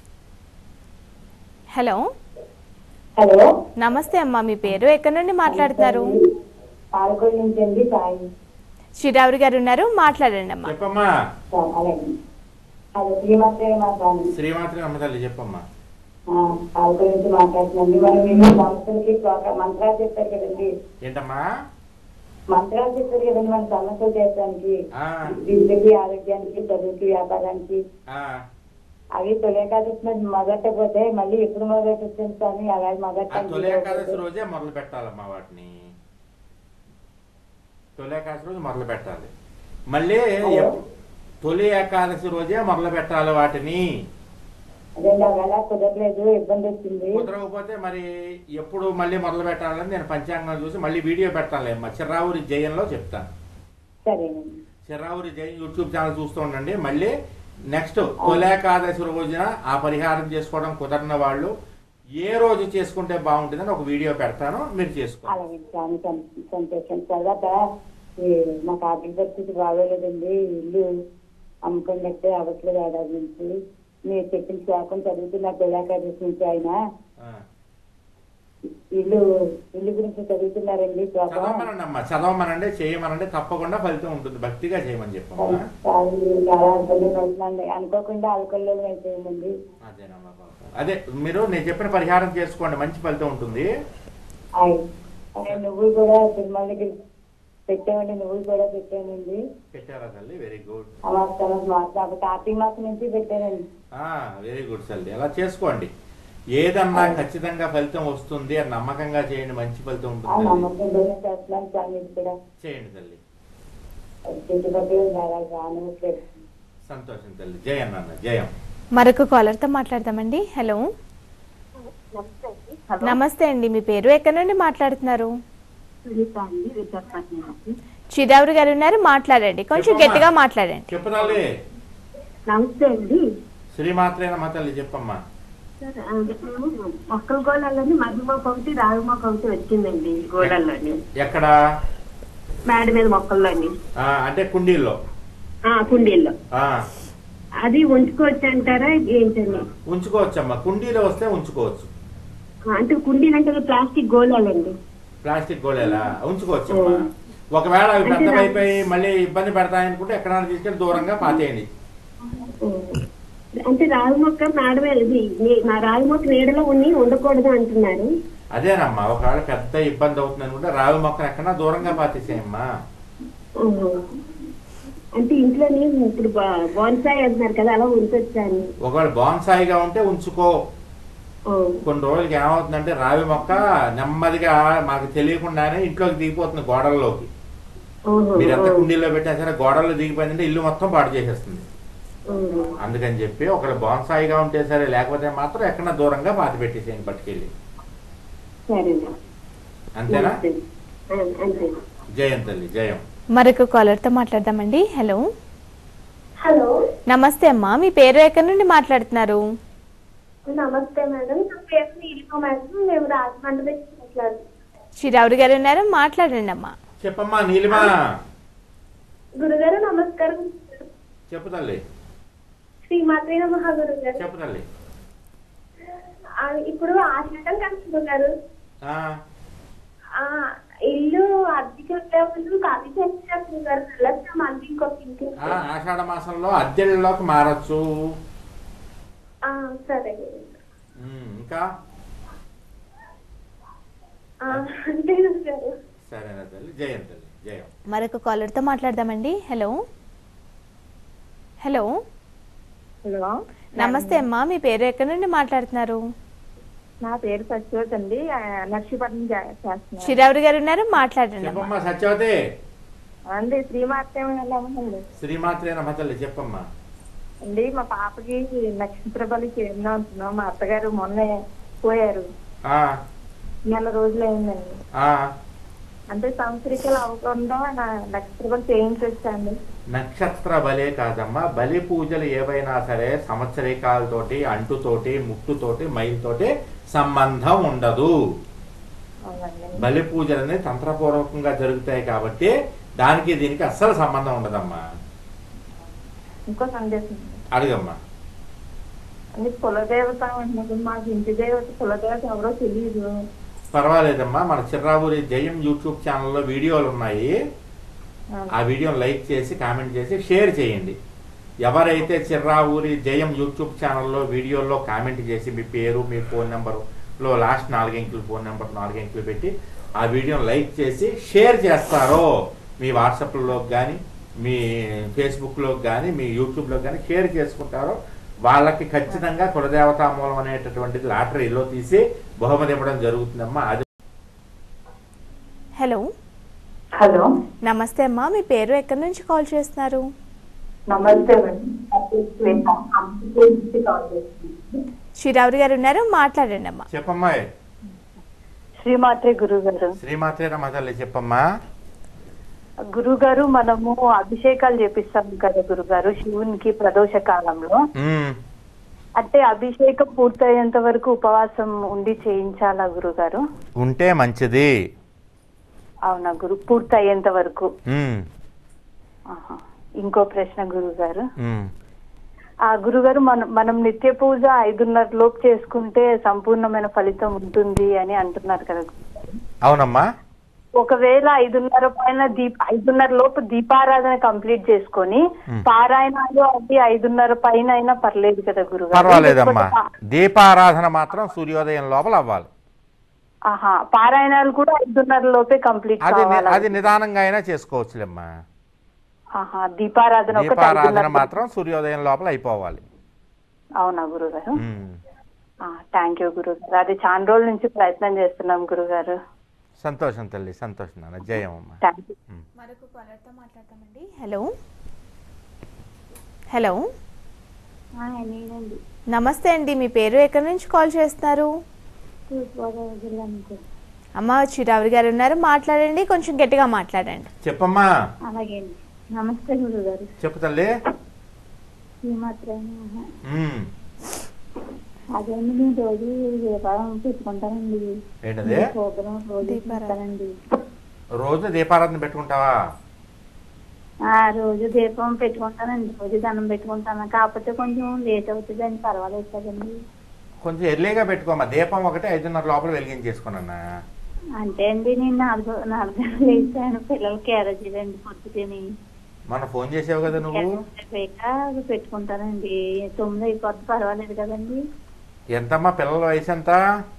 Speaker 1: హలో
Speaker 3: హలో
Speaker 1: నమస్తే అమ్మా మీ పేరు ఎక్కడి నుండి మాట్లాడుతున్నారు
Speaker 3: పాల్గొని నుంచి అండి సాయి
Speaker 1: శ్రీరావురి గారు ఉన్నారు మాట్లాడండి అమ్మా
Speaker 2: చెప్పమ్మా
Speaker 3: అలాగే హలో శ్రీమాత్రే మాట్లాడండి
Speaker 2: శ్రీమాత్రి అమ్మతల్లి చెప్పమ్మా
Speaker 3: పాల్గొని నుంచి మాట్లాడుతున్నాండి మరి మీరు సమస్యలకి ఒక మంత్రాలు చెప్పారు కదండి
Speaker 2: ఏంటమ్మా
Speaker 3: మంత్రాలు చెప్పారు కదండి మన సమస్యలు చేయడానికి
Speaker 2: ఆ,
Speaker 3: విద్యకి ఆరోగ్యానికి చదువుకి వ్యాపారానికి
Speaker 2: ఆ,
Speaker 3: అవి తొలేకాదశి మొదట పోతే మళ్ళీ ఎప్పుడు మొదటి వచ్చింది స్వామి అలాగే
Speaker 2: ఆ
Speaker 3: మొదట
Speaker 2: తొలి ఏకాదశి రోజే మొదలు పెట్టాలమ్మా వాటిని తొలి ఏకాదశి రోజు మొదలు పెట్టాలి మళ్ళీ ఎప్పు- తొలి ఏకాదశి రోజే మొదలు పెట్టాలి వాటిని
Speaker 3: అదే అలా కుదరలేదు ఇబ్బంది వచ్చింది
Speaker 2: కుదరకపోతే మరి ఎప్పుడు మళ్ళీ మొదలు పెట్టాలని నేను పంచాంగం చూసి మళ్ళీ వీడియో పెట్టాలి అమ్మా చిర్రావురి జయంలో చెప్తాను
Speaker 3: సరేనండి
Speaker 2: చిర్రావురి జయం యూట్యూబ్ ఛానల్ చూస్తూ ఉండండి మళ్ళీ నెక్స్ట్ తొలేకాదశి రోజున ఆ పరిహారం చేసుకోవడం కుదరని వాళ్ళు ఏ రోజు చేసుకుంటే బాగుంటుందని ఒక వీడియో పెడతాను మీరు చేసుకోండి
Speaker 3: అలాగే స్వామి సం- సంతోషం తర్వాత ఈ మాకు ఆర్థిక పరిస్థితి బాగోలేదండి ఇల్లు అమ్ముకున్నట్టే అవ్వట్లేదు ఏడాది నుంచి మీరు చెప్పిన శ్లోకం చదువుతున్న పిల్లాకాదశి నుంచి ఆయన
Speaker 2: ఆ,
Speaker 4: ఇల్లు ఇల్లు గురించి చదువుతున్నారండి పాప
Speaker 2: చదవమనండి అమ్మా చదవమనండి చేయమనండి తప్పకుండా ఫలితం ఉంటుంది భక్తిగా చేయమని చెప్పమ్మా
Speaker 4: కాదు, చాలా అనుకోలేదు అవుతుందండి అనుకోకుండా ఆల్కహాల్ అయిపోయిందండి
Speaker 2: అదేనమ్మా పాపం. అదే మీరు నేను చెప్పిన పరిహారం చేసుకోండి మంచి ఫలితం ఉంటుంది
Speaker 4: అయ్ అయ్ నువ్వులు కూడా తిరుమల దగ్గర పెట్టామండి నువ్వులు కూడా పెట్టానండి
Speaker 2: పెట్టారా తల్లి వెరీ గుడ్
Speaker 4: ఆ మాసం మాసం కార్తీక మాసం నుంచి పెట్టానండి
Speaker 2: వెరీ గుడ్ తల్లి అలా చేసుకోండి ఏదన్నా ఖచ్చితంగా ఫలితం వస్తుంది అని నమ్మకంగా చేయండి మంచి ఫలితం
Speaker 4: ఆ
Speaker 2: ఉంటుంది తల్లి.
Speaker 4: నమ్మకంతోనే చేస్తున్నాను స్వామి ఇది కూడా
Speaker 2: చేయండి తల్లి
Speaker 4: చుట్టుపక్కల చాలా బాగానే పెట్టాను.
Speaker 2: సంతోషం తల్లి జయం నాన్న జయం
Speaker 1: మరొక కాలర్తో మాట్లాడదామండి హలో నమస్తే అండి మీ పేరు ఎక్కడి నుండి మాట్లాడుతున్నారు
Speaker 4: సునీత అండి విశాఖపట్నం నుంచి.
Speaker 1: చిరావురి గారు ఉన్నారు మాట్లాడండి కొంచెం
Speaker 2: చెప్పమ్మా.
Speaker 1: గట్టిగా మాట్లాడండి
Speaker 2: చెప్పు తల్లి
Speaker 4: నమస్తే అండి
Speaker 2: శ్రీమాత్రేన మా తల్లి చెప్పమ్మా
Speaker 4: సార్, ఆ, ఇప్పుడు మొక్కల గోళాలని మధ్యమొక్క ఒకటి రావి మొక్క ఒకటి వచ్చిందండి గోళాల్లోని
Speaker 2: ఎక్కడ
Speaker 4: మేడ మీద మొక్కల్లోని
Speaker 2: ఆ, అంటే కుండీల్లో
Speaker 4: ఆ కుండీల్లో
Speaker 2: ఆ,
Speaker 4: అది ఉంచుకోవచ్చు అంటారా ఏంటండి
Speaker 2: ఉంచుకోవచ్చమ్మా కుండీలో వస్తే ఉంచుకోవచ్చు
Speaker 4: ఆ, అంటే కుండీలు అంటే అవి ప్లాస్టిక్ గోళాలండి
Speaker 2: ప్లాస్టిక్ గోళేలా ఉంచుకోవచ్చమ్మా ఒకవేళ అవి పెద్దవైపోయి మళ్ళీ ఇబ్బంది పెడతాయనుకుంటే ఎక్కడైనా తీసుకెళ్ళి దూరంగా పాతేయండి
Speaker 4: ఆ, అంటే రావి మొక్క మేడ మీద ఇది నీ- నా రావి మొక్క నీడలో ఉండి ఉండకూడదు అంటున్నారు
Speaker 2: అదేనమ్మా ఒకవేళ పెద్ద ఇబ్బంది అవుతుంది అనుకుంటే రావి మొక్కను ఎక్కడన్నా దూరంగా పాతేసేయమ్మా
Speaker 4: ఆహా. అంటే ఇంట్లోని ఇప్పుడు బోన్సాయి అంటున్నారు కదా అలా ఉంచొచ్చా అని
Speaker 2: ఒకవేళ బాన్సాయిగా ఉంటే ఉంచుకో
Speaker 4: ఆ,
Speaker 2: కొన్ని రోజులకి ఏమవుతుందంటే రావి మొక్క నెమ్మదిగా మాకు తెలియకుండానే ఇంట్లోకి దిగిపోతుంది గోడల్లోకి
Speaker 4: ఆహా,
Speaker 2: మీరు ఎంత
Speaker 4: ఆ,
Speaker 2: కుండీలో పెట్టినా సరే గోడల్లో దిగిపోయిందంటే ఇల్లు మొత్తం పాడు చేసేస్తుంది
Speaker 4: ఆహా.
Speaker 2: అందుకని చెప్పి ఒకవేళ బాన్సాయిగా ఉంటే సరే లేకపోతే మాత్రం ఎక్కడ దూరంగా పాతి పెట్టేసేయండి పట్టుకెళ్ళి
Speaker 4: సరేనా
Speaker 2: అంతేనా
Speaker 4: నమస్తే. ఆ, అంతే
Speaker 2: జయం తల్లి జయం
Speaker 1: మరొక కాలర్తో మాట్లాడదామండి హలో
Speaker 3: హలో
Speaker 1: నమస్తే అమ్మా మీ పేరు ఎక్కడి నుండి మాట్లాడుతున్నారు
Speaker 3: నమస్తే మేడం నా పేరు నీలిమ మేడం మేము రాజమండ్రి నుంచి మాట్లాడుతున్నాం
Speaker 1: చిరావురి గారు ఉన్నారు మాట్లాడండి అమ్మా
Speaker 2: చెప్పమ్మా నీలిమా
Speaker 3: గురుగారు నమస్కారం
Speaker 2: చెప్పు తల్లి
Speaker 3: శ్రీమాత్రి నమః గురుగారు
Speaker 2: చెప్పు తల్లి
Speaker 3: ఆ, ఇప్పుడు ఆషాఢం కదా గురుగారు
Speaker 2: ఆ,
Speaker 3: ఆ, ఇల్లు అద్దెకి వచ్చేప్పుడు ఖాళీ చేస్తారు గురుగారు వెళ్ళొచ్చా మళ్ళీ ఇంకొక ఇంటికి
Speaker 2: ఆ, ఆషాఢ మాసంలో అద్దెళ్ళలోకి మారచ్చు
Speaker 3: ఆ, సరే గురుగారు.
Speaker 2: ఉమ్, ఇంకా
Speaker 3: ఆ, అంతే గురుగారు
Speaker 2: సరేనా తల్లి జయం తల్లి జయం
Speaker 1: మరొక కాలర్తో మాట్లాడదామండి హలో హలో
Speaker 5: హలో
Speaker 1: నమస్తే అమ్మా మీ పేరు ఎక్కడి నుండి మాట్లాడుతున్నారు
Speaker 5: నా పేరు సత్యవతి అండి ఆ, నర్సీపట్నం చే- చేస్తున్నాను
Speaker 1: చిరావురి గారు ఉన్నారు మాట్లాడండి అమ్మా
Speaker 2: చెప్పమ్మా సత్యవతి
Speaker 5: అండి శ్రీమాత్యం ఎలా ఉందండి
Speaker 2: శ్రీమాత్రే నమ తల్లి చెప్పమ్మా
Speaker 5: అండి మా పాపకి నక్షత్ర బలి చేద్దాం అంటున్నాం మా అత్తగారు మొన్నే పోయారు
Speaker 2: ఆ,
Speaker 5: నెల రోజులు అయిందండి
Speaker 2: ఆ,
Speaker 5: అంటే సంవత్సరికలు అవ్వకుండా నా నక్షత్ర బలి చేయించొచ్చండి
Speaker 2: నక్షత్ర బలే కాదమ్మా బలి పూజలు ఏవైనా సరే సంవత్సరికాలతోటి అంటుతోటి ముట్టుతోటి మైలుతోటి సంబంధం ఉండదు
Speaker 5: అవునండి
Speaker 2: బలి పూజలు అనేది తంత్రపూర్వకంగా జరుగుతాయి కాబట్టి దానికి దీనికి అస్సలు సంబంధం ఉండదమ్మా
Speaker 5: ఇంకో సందేశం ఉంది.
Speaker 2: అడుగమ్మా
Speaker 5: అండి కులదేవత అంటున్నప్పుడు మాకు ఇంటి దేవత కులదేవత ఎవరో తెలియదు
Speaker 2: పర్వాలేదమ్మా మన చిర్రావూరి జయం యూట్యూబ్ ఛానల్లో వీడియోలు ఉన్నాయి ఆ వీడియోని లైక్ చేసి కామెంట్ చేసి షేర్ చేయండి ఎవరైతే చిర్రావూరి జయం యూట్యూబ్ ఛానల్లో వీడియోల్లో కామెంట్ చేసి మీ పేరు మీ ఫోన్ నెంబర్లో లాస్ట్ నాలుగంకులు ఫోన్ నెంబర్ నాలుగంకులు పెట్టి ఆ వీడియోని లైక్ చేసి షేర్ చేస్తారో మీ వాట్సాప్లోకి కానీ మీ ఫేస్బుక్లోకి కానీ మీ యూట్యూబ్లోకి కానీ షేర్ చేసుకుంటారో వాళ్ళకి ఖచ్చితంగా కులదేవతా మూలం అనేటటువంటిది లాటరీలో తీసి బహుమతి ఇవ్వడం జరుగుతుందమ్మా అది
Speaker 1: హలో
Speaker 4: హలో
Speaker 1: నమస్తే అమ్మా మీ పేరు ఎక్కడి నుంచి కాల్ చేస్తున్నారు
Speaker 4: నమస్తే మేడం కాల్ చేస్తున్నాను.
Speaker 1: చిరావురి గారు ఉన్నారు మాట్లాడండి అమ్మా
Speaker 2: చెప్పమ్మా
Speaker 5: శ్రీమాత్రే గురువు గారు
Speaker 2: శ్రీమాత్రే నమ్మ తల్లి చెప్పమ్మా
Speaker 5: గురువు గారు మనము అభిషేకాలు చేపిస్తాం కదా గురుగారు శివునికి ప్రదోష కాలంలో
Speaker 2: ఉమ్.
Speaker 5: అంటే అభిషేకం పూర్తయ్యేంత వరకు ఉపవాసం ఉండి చేయించాలా గురుగారు
Speaker 2: ఉంటే మంచిది
Speaker 5: అవునా గురు పూర్తయ్యేంత వరకు
Speaker 2: ఉమ్.
Speaker 5: ఆహా. ఇంకో ప్రశ్న గురుగారు
Speaker 2: ఉమ్.
Speaker 5: ఆ గురుగారు మనం మనం నిత్య పూజ ఐదున్నర లోపు చేసుకుంటే సంపూర్ణమైన ఫలితం ఉంటుంది అని అంటున్నారు కదా
Speaker 2: అవునమ్మా
Speaker 5: ఒకవేళ ఐదున్నర పైన దీప ఐదున్నర లోపు దీపారాధన కంప్లీట్ చేసుకొని పారాయణాలు అది ఐదున్నర పైన అయినా పర్లేదు కదా గురుగారు
Speaker 2: పర్వాలేదమ్మా
Speaker 5: లేకపోతే
Speaker 2: దీపారాధన మాత్రం సూర్యోదయం లోపల అవ్వాలి
Speaker 5: ఆహా పారాయణాలు కూడా ఐదున్నర లోపే కంప్లీట్
Speaker 2: అది ని-
Speaker 5: కావాలి
Speaker 2: అది నిదానంగా అయినా చేసుకోవచ్చులేమ్మా
Speaker 5: ఆహా దీపారాధన ఒకటి
Speaker 2: దీపారాధన
Speaker 5: ఐదున్నర
Speaker 2: మాత్రం సూర్యోదయం లోపల అయిపోవాలి
Speaker 5: అవునా గురుగారు
Speaker 2: ఉమ్.
Speaker 5: థ్యాంక్ యూ గురుగారు అది చాలా రోజుల నుంచి ప్రయత్నం చేస్తున్నాం గురుగారు
Speaker 2: సంతోషం తల్లి సంతోషం నాన్న జయం అమ్మా
Speaker 5: థ్యాంక్ యూ
Speaker 1: మరొక కాలర్తో మాట్లాడతామండి హలో హలో
Speaker 3: నేనండి
Speaker 1: నమస్తే అండి మీ పేరు ఎక్కడి నుంచి కాల్ చేస్తున్నారు
Speaker 3: తూర్పుగోదావరి జిల్లా నుంచి
Speaker 1: అమ్మ చిరావరి గారు ఉన్నారు మాట్లాడండి కొంచెం గట్టిగా మాట్లాడండి
Speaker 2: చెప్పమ్మా
Speaker 3: అలాగే అండి నమస్తే గురువు గారు
Speaker 2: చెప్పు తల్లి
Speaker 3: ఈ మాత్రం
Speaker 2: ఉమ్.
Speaker 3: అదే అండి నేను రోజు దీపావళి పెట్టుకుంటానండి
Speaker 2: ఏంటది
Speaker 3: ప్రోగ్రాం రోజు
Speaker 1: దీపారాధన.
Speaker 3: పెట్టుకుంటానండి
Speaker 2: రోజు దీపారాధన పెట్టుకుంటావా
Speaker 3: ఆ రోజు దీపం పెట్టుకుంటానండి రోజు దండం పెట్టుకుంటాను కాకపోతే కొంచెం లేట్ అవుతుందండి పర్వాలేదు కదండి
Speaker 2: కొంచెం ఎర్లీగా పెట్టుకోమ్మా దీపం ఒకటి ఐదున్నర లోపల వెలిగించేసుకున్నా
Speaker 3: అంటే అండి నేను నాలుగు నాలుగు గంటలు వేసాను పిల్లలు క్యారేజీలు అండి పొద్దుటని
Speaker 2: మన ఫోన్ చేసావు కదా నువ్వు
Speaker 3: క్యారేజీ పెట్టుకుంటానండి తొమ్మిది అయిపోద్ది పర్వాలేదు కదండి
Speaker 2: ఎంతమ్మా పిల్లల వయసు ఎంత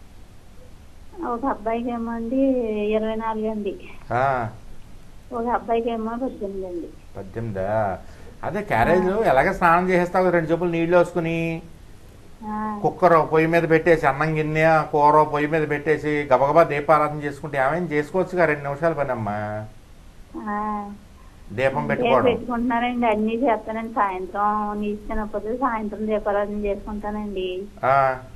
Speaker 3: ఒక అబ్బాయికి ఏమో అండి ఇరవై నాలుగు అండి
Speaker 2: ఆ,
Speaker 3: ఒక అబ్బాయికి ఏమో పద్దెనిమిది అండి
Speaker 2: పద్దెనిమిదా అదే క్యారేజ్ ఎలాగ స్నానం చేసేస్తావు కదా, రెండు చెప్పులు నీళ్లు వేసుకుని
Speaker 3: ఆ,
Speaker 2: కుక్కర్ పొయ్యి మీద పెట్టేసి అన్నం గిన్నె కూర పొయ్యి మీద పెట్టేసి గబగబా దీపారాధన చేసుకుంటే ఏమైనా చేసుకోవచ్చుగా రెండు నిమిషాల పని అమ్మా
Speaker 3: ఆ.
Speaker 2: దీపం
Speaker 3: అంటే
Speaker 2: పెట్టుకోవడం
Speaker 3: పెట్టుకుంటున్నారండి అన్ని చేస్తానండి సాయంత్రం నీళ్ళు తినకపోతే సాయంత్రం దీపారాధన చేసుకుంటానండి
Speaker 2: ఆ,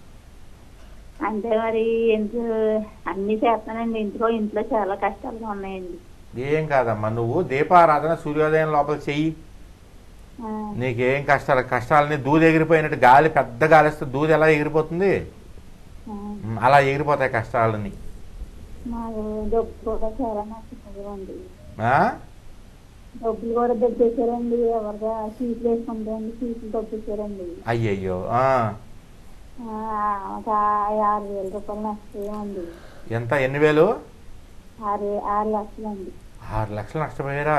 Speaker 3: అంటే మరి ఎంత అన్ని చేస్తానండి ఇంట్లో ఇంట్లో చాలా కష్టాలుగా ఉన్నాయండి
Speaker 2: ఏం కాదమ్మా నువ్వు దీపారాధన సూర్యోదయం లోపల చెయ్యి
Speaker 3: ఆ,
Speaker 2: నీకేం కష్టాలు కష్టాలని దూది ఎగిరిపోయినట్టు గాలి పెద్ద గాలి వస్తే దూది ఎలా ఎగిరిపోతుంది
Speaker 3: ఆ.
Speaker 2: ఉమ్, అలా ఎగిరిపోతాయి కష్టాలని
Speaker 3: మాకు డబ్బు కూడా చాలా నచ్చుతుందండి
Speaker 2: ఆ?
Speaker 3: డబ్బులు కూడా దొబ్బేశారండి ఎవరిగా సీట్లు వేసుకుంటారండి సీట్లు దొబ్బేశారండి
Speaker 2: అయ్యయ్యో ఆ.
Speaker 3: ఆ, ఒక ఆరు వేల రూపాయలు నష్టపోయామండి
Speaker 2: ఎంత ఎన్ని వేలు
Speaker 3: ఆరు ఆరు లక్షలు అండి
Speaker 2: ఆరు లక్షలు నష్టపోయారా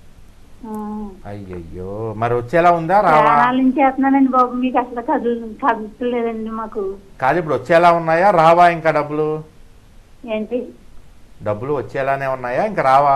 Speaker 2: అయ్యయ్యో మరి వచ్చేలా ఉందా రావా
Speaker 3: ప్రాణాల నుంచి చేస్తున్నానండి బాబు మీకు అసలు కదులు కదులుతలేదండి మాకు
Speaker 2: కాదు ఇప్పుడు వచ్చేలా ఉన్నాయా రావా ఇంకా డబ్బులు
Speaker 3: ఏంటి
Speaker 2: డబ్బులు వచ్చేలానే ఉన్నాయా ఇంకా రావా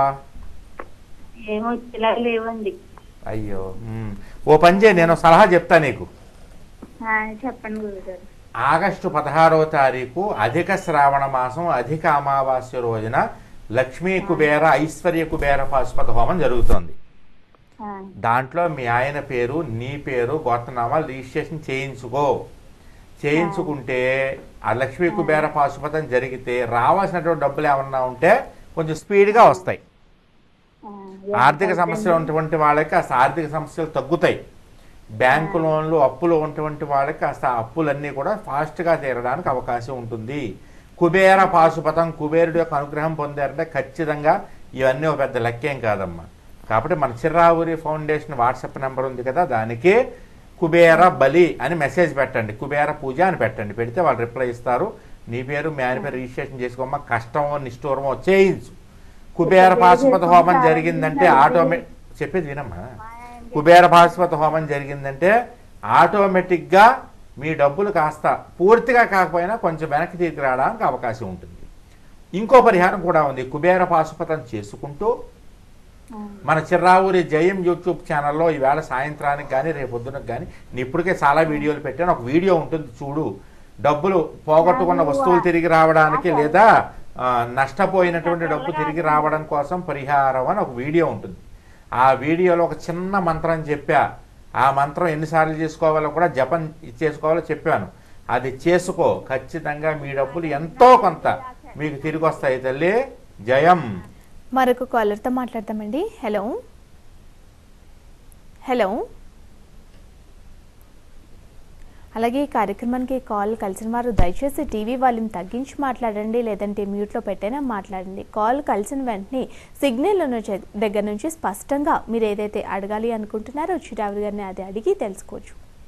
Speaker 3: ఏమో వచ్చేలా లేవండి
Speaker 2: అయ్యో ఉమ్. ఓ పని చేయి నేను సలహా చెప్తా నీకు
Speaker 3: ఆ, చెప్పండి గురుగారు
Speaker 2: ఆగస్టు పదహారవ తారీఖు అధిక శ్రావణ మాసం అధిక అమావాస్య రోజున లక్ష్మీ కుబేర ఐశ్వర్య కుబేర పాశుపత హోమం జరుగుతోంది
Speaker 3: ఆ,
Speaker 2: దాంట్లో మీ ఆయన పేరు నీ పేరు గోత్రనామాలు రిజిస్ట్రేషన్ చేయించుకో చేయించుకుంటే ఆ లక్ష్మీ కుబేర పాశుపతం జరిగితే రావాల్సినటువంటి డబ్బులు ఏమన్నా ఉంటే కొంచెం స్పీడ్గా వస్తాయి
Speaker 3: ఆ,
Speaker 2: ఆర్థిక సమస్యలు ఉన్నటువంటి వాళ్ళకి కాస్త ఆర్థిక సమస్యలు తగ్గుతాయి బ్యాంకు లోన్లు అప్పులు ఉన్నటువంటి వాళ్ళకి కాస్త ఆ అప్పులన్నీ కూడా ఫాస్ట్గా తీరడానికి అవకాశం ఉంటుంది కుబేర పాశుపతం కుబేరుడు యొక్క అనుగ్రహం పొందారంటే ఖచ్చితంగా ఇవన్నీ ఒక పెద్ద లెక్కేం కాదమ్మా కాబట్టి మన చిర్రావురి ఫౌండేషన్ వాట్సాప్ నెంబర్ ఉంది కదా దానికి కుబేర బలి అని మెసేజ్ పెట్టండి కుబేర పూజ అని పెట్టండి పెడితే వాళ్ళు రిప్లై ఇస్తారు నీ పేరు మీ ఆయన పేరు రిజిస్ట్రేషన్ చేసుకోమ్మా కష్టమో నిష్ఠూరమో చేయించు కుబేర పాశుపత హోమం జరిగిందంటే ఆటోమే చెప్పేది వినమ్మా కుబేర పాశుపత హోమం జరిగిందంటే ఆటోమేటిక్గా మీ డబ్బులు కాస్త పూర్తిగా కాకపోయినా కొంచెం వెనక్కి తిరిగి రావడానికి అవకాశం ఉంటుంది ఇంకో పరిహారం కూడా ఉంది కుబేర పాశుపతం చేసుకుంటూ మన చిర్రావూరి జయం యూట్యూబ్ ఛానల్లో ఈవేళ సాయంత్రానికి కానీ రేపు పొద్దునకు కానీ నేను ఇప్పటికే చాలా వీడియోలు పెట్టాను ఒక వీడియో ఉంటుంది చూడు డబ్బులు పోగొట్టుకున్న వస్తువులు తిరిగి రావడానికి లేదా ఆ, నష్టపోయినటువంటి డబ్బు తిరిగి రావడం కోసం పరిహారం అని ఒక వీడియో ఉంటుంది ఆ వీడియోలో ఒక చిన్న మంత్రం చెప్పా ఆ మంత్రం ఎన్నిసార్లు చేసుకోవాలో కూడా జపం చేసుకోవాలో చెప్పాను అది చేసుకో ఖచ్చితంగా మీ డబ్బులు ఎంతో కొంత మీకు తిరిగి వస్తాయి తల్లి జయం
Speaker 1: మరొక కాలర్తో మాట్లాడతామండి హలో హలో అలాగే ఈ కార్యక్రమానికి కాల్ కలిసిన వారు దయచేసి టీవీ వాల్యూమ్ తగ్గించి మాట్లాడండి లేదంటే మ్యూట్లో పెట్టైనా మాట్లాడండి కాల్ కలిసిన వెంటనే సిగ్నల్ ఉన్న చె- దగ్గర నుంచి స్పష్టంగా మీరు ఏదైతే అడగాలి అనుకుంటున్నారో చిరావురి గారిని అది అడిగి తెలుసుకోవచ్చు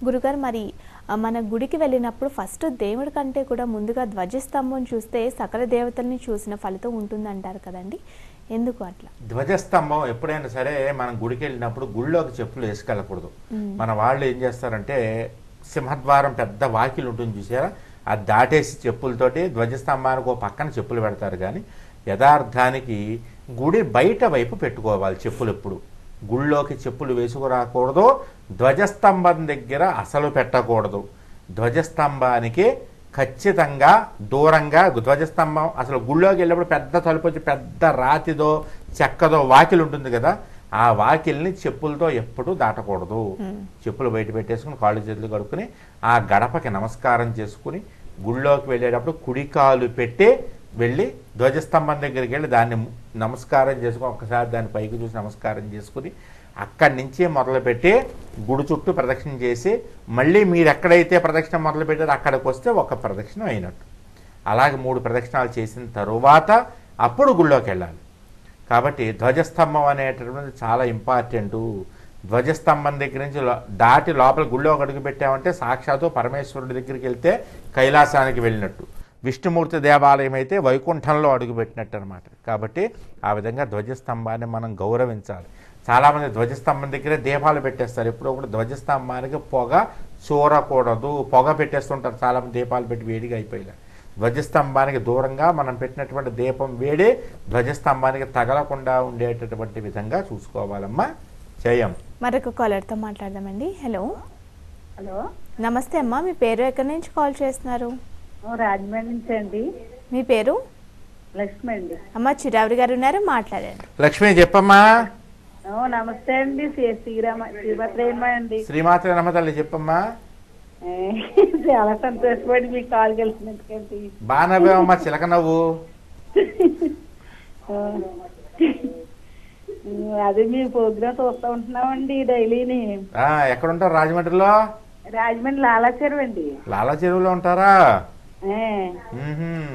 Speaker 1: గురుగారు మరి ఆ, మన గుడికి వెళ్ళినప్పుడు ఫస్ట్ దేవుడి కంటే కూడా ముందుగా ధ్వజస్తంభం చూస్తే సకల దేవతల్ని చూసిన ఫలితం ఉంటుందంటారు కదండి ఎందుకు అట్లా
Speaker 2: ధ్వజస్తంభం ఎప్పుడైనా సరే మనం గుడికి వెళ్ళినప్పుడు గుళ్ళోకి చెప్పులు వేసుకెళ్ళకూడదు మన వాళ్ళు ఏం చేస్తారంటే సింహద్వారం పెద్ద వాకిలు ఉంటుంది చూసారా అది దాటేసి చెప్పులతోటి ధ్వజస్తంభానికి ఒక పక్కన చెప్పులు పెడతారు కానీ యథార్థానికి గుడి బయట వైపు పెట్టుకోవాలి చెప్పులు ఎప్పుడు గుళ్ళోకి చెప్పులు వేసుకురాకూడదు ధ్వజస్తంభం దగ్గర అసలు పెట్టకూడదు ధ్వజస్తంభానికి ఖచ్చితంగా దూరంగా ధ్వజస్తంభం అసలు గుళ్ళోకి వెళ్ళినప్పుడు పెద్ద తలుపు వచ్చి పెద్ద రాతిదో చెక్కదో వాకిలి ఉంటుంది కదా ఆ వాకిల్ని చెప్పులతో ఎప్పుడూ దాటకూడదు చెప్పులు బయట పెట్టేసుకుని కాళ్ళు చేతులు కడుక్కుని ఆ గడపకి నమస్కారం చేసుకుని గుళ్ళోకి వెళ్ళేటప్పుడు కుడి కాలు పెట్టి వెళ్ళి ధ్వజస్తంభం దగ్గరికి వెళ్ళి దాన్ని నమస్కారం చేసుకుని ఒక్కసారి దాని పైకి చూసి నమస్కారం చేసుకుని అక్కడి నుంచి మొదలుపెట్టి గుడి చుట్టూ ప్రదక్షిణ చేసి మళ్ళీ మీరు ఎక్కడైతే ప్రదక్షిణ మొదలు పెట్టారో అక్కడికి వస్తే ఒక ప్రదక్షిణ అయినట్టు అలాగే మూడు ప్రదక్షిణాలు చేసిన తరువాత అప్పుడు గుళ్ళోకి వెళ్ళాలి కాబట్టి ధ్వజస్తంభం అనేటటువంటిది చాలా ఇంపార్టెంటు ధ్వజస్తంభం దగ్గర నుంచి లో- దాటి లోపల గుళ్ళో ఒక అడుగు పెట్టామంటే సాక్షాత్తు పరమేశ్వరుడి దగ్గరికి వెళ్తే కైలాసానికి వెళ్ళినట్టు విష్ణుమూర్తి దేవాలయం అయితే వైకుంఠంలో అడుగుపెట్టినట్టు అనమాట కాబట్టి ఆ విధంగా ధ్వజస్తంభాన్ని మనం గౌరవించాలి చాలామంది ధ్వజస్తంభం దగ్గరే దీపాలు పెట్టేస్తారు ఎప్పుడో కూడా ధ్వజస్తంభానికి పొగ చూరకూడదు పొగ పెట్టేస్తుంటారు చాలామంది దీపాలు పెట్టి వేడిగా అయిపోయినా ధ్వజస్తంభానికి దూరంగా మనం పెట్టినటువంటి దీపం వేడి ధ్వజస్తంభానికి తగలకుండా ఉండేటటువంటి విధంగా చూసుకోవాలమ్మా చేయం
Speaker 1: మరొక కాలర్తో మాట్లాడదామండి హలో
Speaker 5: హలో
Speaker 1: నమస్తే అమ్మా మీ పేరు ఎక్కడి నుంచి కాల్ చేస్తున్నారు
Speaker 5: రాజమండ్రి నుంచి అండి
Speaker 1: మీ పేరు
Speaker 5: లక్ష్మి అండి
Speaker 1: అమ్మ చిరావరి గారు ఉన్నారు మాట్లాడండి
Speaker 2: లక్ష్మి చెప్పమ్మా
Speaker 5: ఓ, నమస్తే అండి శ్రీ- శ్రీరామ శ్రీభద్రయ్యమ్మ అండి
Speaker 2: శ్రీమాత్రి నమ్మ తల్లి చెప్పమ్మా
Speaker 5: ఏ, చాలా సంతోషపడి మీకు కాల్ కలిసినందుకండి
Speaker 2: బానవేమమ్మా చిలక నవ్వు
Speaker 5: ఆ. అదే మీ ప్రోగ్రామ్ చూస్తూ ఉంటున్నామండి డైలీని
Speaker 2: ఆ, ఎక్కడ ఉంటారు రాజమండ్రిలో
Speaker 5: రాజమండ్రి లాలాచెరువు అండి
Speaker 2: లాలా చెరువులో ఉంటారా
Speaker 5: ఏ,
Speaker 2: మ్మ్హ్మ్.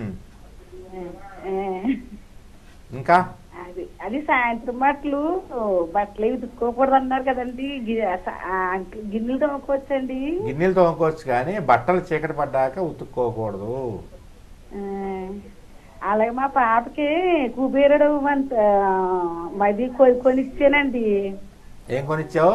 Speaker 5: ఏ.
Speaker 2: ఇంకా
Speaker 5: అది అది సాయంత్రం బట్టలు బట్టలు ఇవి ఉతుక్కోకూడదు అన్నారు కదండి గి- స- ఆ, గిన్నెలు తోముకోవచ్చండి
Speaker 2: గిన్నెలు తోముకోవచ్చు కానీ బట్టలు చీకటి పడ్డాక ఉతుక్కోకూడదు
Speaker 5: ఆ, అలాగే మా పాపకి కుబేరుడు మంత మది కొ- కొనిచ్చానండి
Speaker 2: ఏం కొనిచ్చావు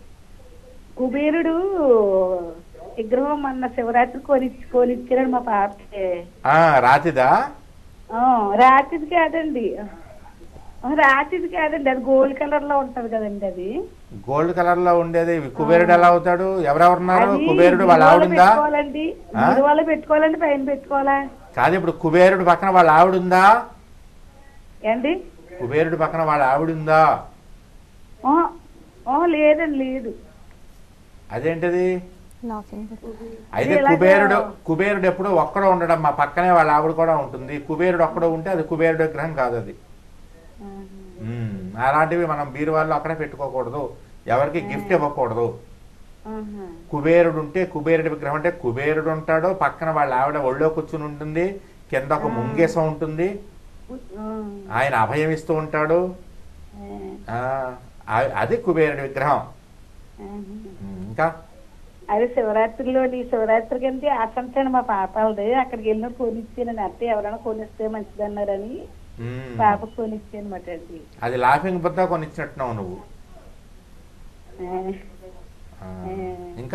Speaker 5: కుబేరుడు విగ్రహం మొన్న శివరాత్రి కొని కొనిచ్చాడు మా పాపకి
Speaker 2: ఆ, రాతిదా
Speaker 5: ఆ, రాతిది కాదండి ఆ, రాతిది కాదండి అది గోల్డ్ కలర్ లో ఉంటది కదండి అది
Speaker 2: గోల్డ్ కలర్ లో ఉండేది కుబేరుడు ఎలా అవుతాడు ఎవరెవరున్నారు
Speaker 5: అది
Speaker 2: కుబేరుడు వాళ్ళ
Speaker 5: బీరువాలో
Speaker 2: ఆవిడుందా
Speaker 5: పెట్టుకోవాలండి
Speaker 2: ఆ?
Speaker 5: బీరువాలో పెట్టుకోవాలండి పైన పెట్టుకోవాలా
Speaker 2: కాదు ఇప్పుడు కుబేరుడు పక్కన వాళ్ళ ఆవిడుందా
Speaker 5: ఏండి
Speaker 2: కుబేరుడు పక్కన వాళ్ళ ఆవిడుందా
Speaker 5: ఆ, ఆ, లేదండి లేదు
Speaker 2: అదేంటిది
Speaker 1: లాకింగ్
Speaker 2: అయితే
Speaker 5: ఇలాగా-
Speaker 2: కుబేరుడు కుబేరుడు ఎప్పుడు ఒక్కడో ఉండడం మా పక్కనే వాళ్ళ ఆవిడ కూడా ఉంటుంది కుబేరుడు ఒక్కడో ఉంటే అది కుబేరుడు విగ్రహం కాదు అది ఉమ్, అలాంటివి మనం బీరువాళ్ళు అక్కడే పెట్టుకోకూడదు ఎవరికి గిఫ్ట్ ఇవ్వకూడదు
Speaker 5: ఆహా.
Speaker 2: కుబేరుడు ఉంటే కుబేరుడి విగ్రహం అంటే కుబేరుడు ఉంటాడు పక్కన వాళ్ళ ఆవిడ ఒళ్ళో కూర్చుని ఉంటుంది కింద ఒక ముంగేసం ఉంటుంది
Speaker 5: ఆ,
Speaker 2: ఆయన అభయం ఇస్తూ ఉంటాడు
Speaker 5: ఆ,
Speaker 2: ఆ, ఆ- అది కుబేరుడి విగ్రహం
Speaker 5: ఆహా.
Speaker 2: ఉమ్, ఇంకా
Speaker 5: అదే శివరాత్రిలోని శివరాత్రికి అంటే ఆశంసాను మా పాపాలది అక్కడికి వెళ్ళిన కొనిచ్చానండి అంటే ఎవరైనా కొనిస్తే మంచిది అన్నారని
Speaker 2: ఉమ్,
Speaker 5: పాపకు కొనిచ్చానమాట అండి
Speaker 2: అది లాఫింగ్ బుద్ధ కొనిచ్చినట్టున్నావు నువ్వు
Speaker 5: ఆ,
Speaker 2: ఆ, ఇంకా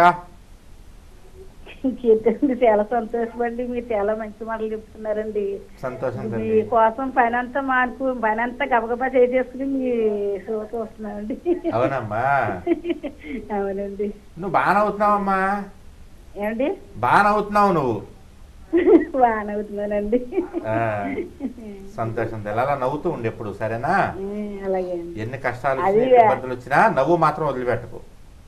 Speaker 5: ఇంకేంటండి చాలా సంతోషమండి మీరు చాలా మంచి మాటలు చెప్తున్నారండి
Speaker 2: సంతోషం
Speaker 5: మీ
Speaker 2: తల్లి
Speaker 5: కోసం పని అంతా మాకు పని అంతా గబగబా చేసేసుకుని మీ షో చూస్తున్నామండి
Speaker 2: అవునమ్మా
Speaker 5: అవునండి
Speaker 2: నువ్వు బాగా అవుతున్నావమ్మా
Speaker 5: ఏమండి
Speaker 2: బాగా అవుతున్నావు నువ్వు
Speaker 5: బాగానే అవుతున్నానండి
Speaker 2: ఆ, సంతోషం తల్లి అలా నవ్వుతూ ఉండు ఎప్పుడు సరేనా
Speaker 5: ఉమ్, అలాగే అండి
Speaker 2: ఎన్ని కష్టాలు
Speaker 5: అది-
Speaker 2: వచ్చినా, ఇబ్బందులు వచ్చినా నవ్వు మాత్రం వదిలిపెట్టకు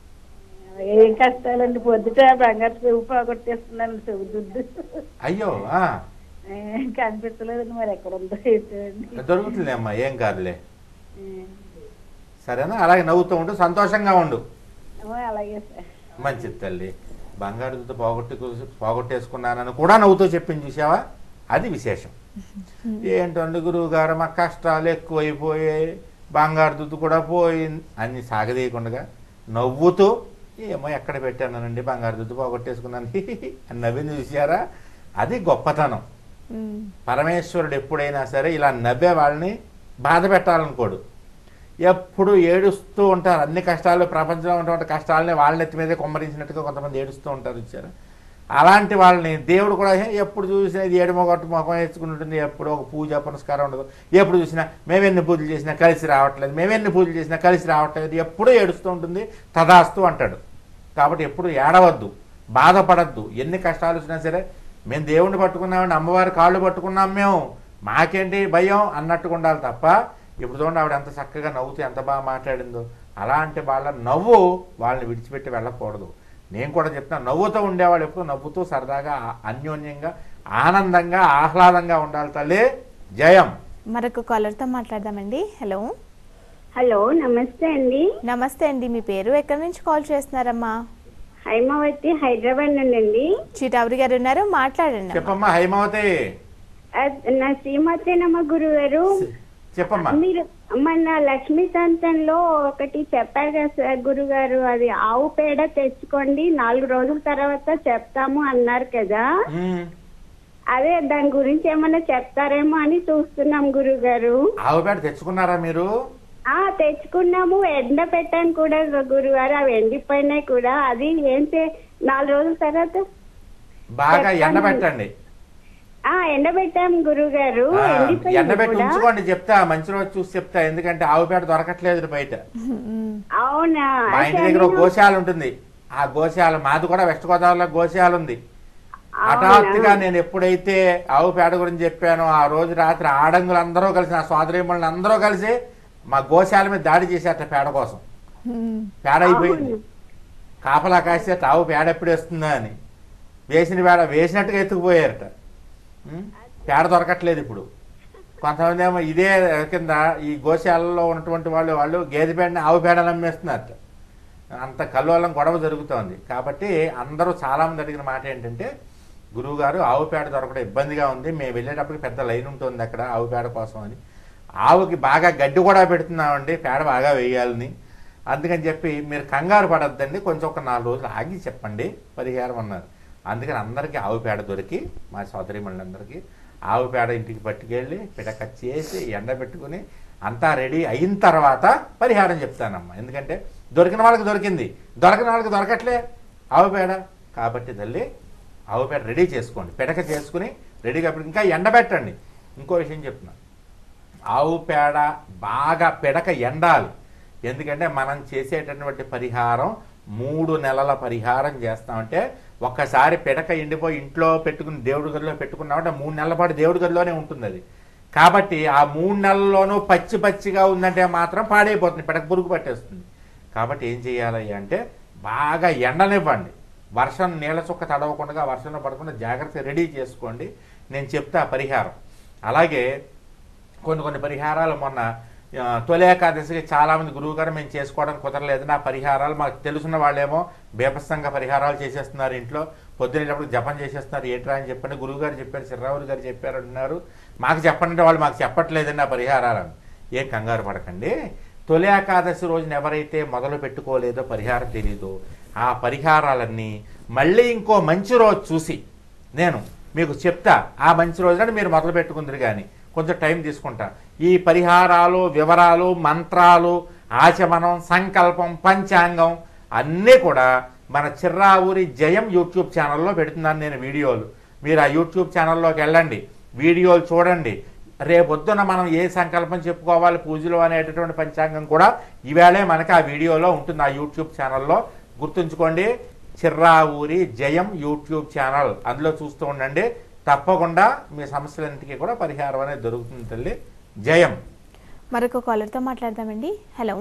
Speaker 5: ఏం కష్టాలండి పొద్దుట బంగారు చెవు పోగొట్టేస్తున్నాను చెవు దుడ్డు
Speaker 2: అయ్యో ఆ
Speaker 5: ఏం కనిపించలేదండి మరి ఎక్కడ ఉందో ఏంటండి
Speaker 2: దొరుకుతుంది అమ్మా ఏం కాదులే
Speaker 5: ఉమ్,
Speaker 2: సరేనా అలాగే నవ్వుతూ ఉండు సంతోషంగా ఉండు
Speaker 5: ఓ, అలాగే సార్
Speaker 2: మంచిది తల్లి బంగారు దుద్ద పోగొట్టు పోగొట్టేసుకున్నానని కూడా నవ్వుతూ చెప్పింది చూసావా అది విశేషం ఏంటండి గురువు గారు మా కష్టాలు ఎక్కువైపోయాయి బంగారు దుద్దు కూడా పోయింది అన్ని సాగదీయకుండా నవ్వుతూ ఏమో ఎక్కడ పెట్టానండి బంగారు దుద్దు పోగొట్టేసుకున్నాను అని నవ్వింది చూసారా అది గొప్పతనం
Speaker 1: ఉమ్,
Speaker 2: పరమేశ్వరుడు ఎప్పుడైనా సరే ఇలా నవ్వే వాళ్ళని బాధ పెట్టాలనుకోడు ఎప్పుడు ఏడుస్తూ ఉంటారు అన్ని కష్టాలు ప్రపంచంలో ఉన్నటువంటి కష్టాలని వాళ్ళ నెత్తి మీదే కొమ్మరించినట్టుగా కొంతమంది ఏడుస్తూ ఉంటారు ఇచ్చారు అలాంటి వాళ్ళని దేవుడు కూడా "హే, ఎప్పుడు చూసినా ఇది ఏడు మొగట్టు ముఖం వేసుకుని ఉంటుంది ఎప్పుడు ఒక పూజ పునస్కారం ఉండదు ఎప్పుడు చూసినా మేమెన్ని పూజలు చేసినా కలిసి రావట్లేదు మేమెన్ని పూజలు చేసినా కలిసి రావట్లేదు ఎప్పుడూ ఏడుస్తూ ఉంటుంది తదాస్తూ అంటాడు కాబట్టి ఎప్పుడు ఏడవద్దు బాధపడద్దు ఎన్ని కష్టాలు వచ్చినా సరే మేము దేవుణ్ణి పట్టుకున్నామండి అమ్మవారి కాళ్ళు పట్టుకున్నాం మేము మాకేంటి భయం అన్నట్టుగా ఉండాలి తప్ప ఇప్పుడు చూడండి ఆవిడ ఎంత చక్కగా నవ్వుతూ ఎంత బాగా మాట్లాడిందో అలాంటి వాళ్ళ నవ్వు వాళ్ళని విడిచిపెట్టి వెళ్ళకూడదు నేను కూడా చెప్తాను నవ్వుతూ ఉండేవాళ్ళు ఎప్పుడు నవ్వుతూ సరదాగా ఆ- అన్యోన్యంగా ఆనందంగా ఆహ్లాదంగా ఉండాలి తల్లి జయం
Speaker 1: మరొక కాలర్తో మాట్లాడదామండి హలో
Speaker 6: హలో నమస్తే అండి
Speaker 1: నమస్తే అండి మీ పేరు ఎక్కడి నుంచి కాల్ చేస్తున్నారమ్మా
Speaker 6: హైమావతి హైదరాబాద్ నుండి అండి
Speaker 1: చిటావరి గారు ఉన్నారు మాట్లాడండి అమ్మా.
Speaker 2: చెప్పమ్మా హైమావతి
Speaker 6: ఆ, నా శ్రీమతేనమ్మ గురువు గారు
Speaker 2: చెప్పమ్మా
Speaker 6: మీరు మన లక్ష్మీకాంతంలో ఒకటి చెప్పారు కదా సార్ గురుగారు అది ఆవు పేడ తెచ్చుకోండి నాలుగు రోజుల తర్వాత చెప్తాము అన్నారు కదా
Speaker 2: ఉమ్.
Speaker 6: అదే దాని గురించి ఏమైనా చెప్తారేమో అని చూస్తున్నాం గురుగారు
Speaker 2: ఆవు పేడ తెచ్చుకున్నారా మీరు
Speaker 6: ఆ తెచ్చుకున్నాము ఎండ పెట్టాను కూడా గురుగారు అవి ఎండిపోయినాయి కూడా అది ఏం చే- నాలుగు రోజుల తర్వాత
Speaker 2: బాగా
Speaker 6: చెప్పండి.
Speaker 2: ఎండబెట్టండి
Speaker 6: ఆ ఎండబెట్టాం గురుగారు
Speaker 2: ఆ,
Speaker 6: ఎండిపోయింది
Speaker 2: ఎండబెట్టి
Speaker 6: కూడా.
Speaker 2: ఉంచుకోండి చెప్తా మంచి రోజు చూసి చెప్తా ఎందుకంటే ఆవు పేడ దొరకట్లేదు బయట
Speaker 1: ఉమ్,
Speaker 6: అవునా
Speaker 2: మా ఇంటి దగ్గర ఒక గోశాల ఉంటుంది ఆ గోశాల మాది కూడా వెస్ట్ గోదావరిలో గోశాల ఉంది హఠాత్తుగా నేను ఎప్పుడైతే ఆవు పేడ గురించి చెప్పానో ఆ రోజు రాత్రి ఆడంగులు అందరూ కలిసి నా సోదరిమణులు అందరూ కలిసి మా గోశాల మీద దాడి చేసేట పేడ కోసం
Speaker 1: ఉమ్,
Speaker 2: పేడ అయిపోయింది కాపలా కాసేట ఆవు పేడ ఎప్పుడు వేస్తుందా అని వేసిన పేడ వేసినట్టుగా ఎత్తుకుపోయారట ఉం? పేడ దొరకట్లేదు ఇప్పుడు కొంతమంది ఏమో ఇదే కింద ఈ గోశాలలో ఉన్నటువంటి వాళ్ళు వాళ్ళు గేదె పేడని ఆవు పేడని అమ్మేస్తున్నారట అంత కల్లోలం గొడవ జరుగుతోంది కాబట్టి అందరూ చాలామంది అడిగిన మాట ఏంటంటే గురువుగారు ఆవు పేడ దొరకడం ఇబ్బందిగా ఉంది మేము వెళ్ళేటప్పటికి పెద్ద లైన్ ఉంటుంది అక్కడ ఆవు పేడ కోసం అని ఆవుకి బాగా గడ్డి కూడా పెడుతున్నామండి పేడ బాగా వేయాలని అందుకని చెప్పి మీరు కంగారు పడద్దండి కొంచెం ఒక నాలుగు రోజులు ఆగి చెప్పండి పరిహారం అన్నారు అందుకని అందరికీ ఆవు పేడ దొరికి మా సోదరిమణులందరికీ ఆవు పేడ ఇంటికి పట్టుకెళ్ళి పిడక చేసి ఎండబెట్టుకుని అంతా రెడీ అయిన తర్వాత పరిహారం చెప్తానమ్మా ఎందుకంటే దొరికిన వాళ్ళకి దొరికింది దొరకని వాళ్ళకి దొరకట్లే ఆవు పేడ కాబట్టి తల్లి ఆవు పేడ రెడీ చేసుకోండి పిడక చేసుకుని రెడీగా పెట్టి ఇంకా ఎండబెట్టండి ఇంకో విషయం చెప్తున్నా ఆవు పేడ బాగా పిడక ఎండాలి ఎందుకంటే మనం చేసేటటువంటి పరిహారం మూడు నెలల పరిహారం చేస్తామంటే ఒక్కసారి పిడక ఎండిపోయి ఇంట్లో పెట్టుకుని దేవుడి గదిలో పెట్టుకున్నామంటే మూడు నెలల పాటు దేవుడి గదిలోనే ఉంటుంది అది కాబట్టి ఆ మూడు నెలల్లోనూ పచ్చి పచ్చిగా ఉందంటే మాత్రం పాడైపోతుంది పిడక పురుగు పట్టేస్తుంది కాబట్టి ఏం చేయాలి అంటే బాగా ఎండనివ్వండి వర్షం నీళ్ళ చుక్క తడవకుండా వర్షంలో పడకుండా జాగ్రత్త రెడీ చేసుకోండి నేను చెప్తా పరిహారం అలాగే కొన్ని కొన్ని పరిహారాలు మొన్న ఆ, తొలి ఏకాదశికి చాలామంది గురువు గారు మేము చేసుకోవడం కుదరలేదు నా పరిహారాలు మాకు తెలుసున్న వాళ్ళేమో బేపస్తంగా పరిహారాలు చేసేస్తున్నారు ఇంట్లో పొద్దునేటప్పుడు జపం చేసేస్తున్నారు ఏంట్రా అని చెప్పండి గురువు గారు చెప్పారు చిర్రావులు గారు చెప్పారు అంటున్నారు మాకు చెప్పండి అంటే వాళ్ళు మాకు చెప్పట్లేదండి ఆ పరిహారాలను ఏం కంగారు పడకండి తొలి ఏకాదశి రోజున ఎవరైతే మొదలు పెట్టుకోలేదో పరిహారం తెలీదో ఆ పరిహారాలన్నీ మళ్ళీ ఇంకో మంచి రోజు చూసి నేను మీకు చెప్తా ఆ మంచి రోజున మీరు మొదలు పెట్టుకుందరు కానీ కొంచెం టైం తీసుకుంటా ఈ పరిహారాలు వివరాలు మంత్రాలు ఆచమనం సంకల్పం పంచాంగం అన్నీ కూడా మన చిర్రావూరి జయం యూట్యూబ్ ఛానల్లో పెడుతున్నాను నేను వీడియోలు మీరు ఆ యూట్యూబ్ ఛానల్లోకి వెళ్ళండి వీడియోలు చూడండి రేపొద్దున మనం ఏ సంకల్పం చెప్పుకోవాలి పూజలు అనేటటువంటి పంచాంగం కూడా ఈవేళే మనకి ఆ వీడియోలో ఉంటుంది ఆ యూట్యూబ్ ఛానల్లో గుర్తుంచుకోండి చిర్రావూరి జయం యూట్యూబ్ ఛానల్ అందులో చూస్తూ ఉండండి తప్పకుండా మీ సమస్యలన్నిటికీ కూడా పరిహారం అనేది దొరుకుతుంది తల్లి జయం
Speaker 1: మరొక కాలర్తో మాట్లాడదామండి హలో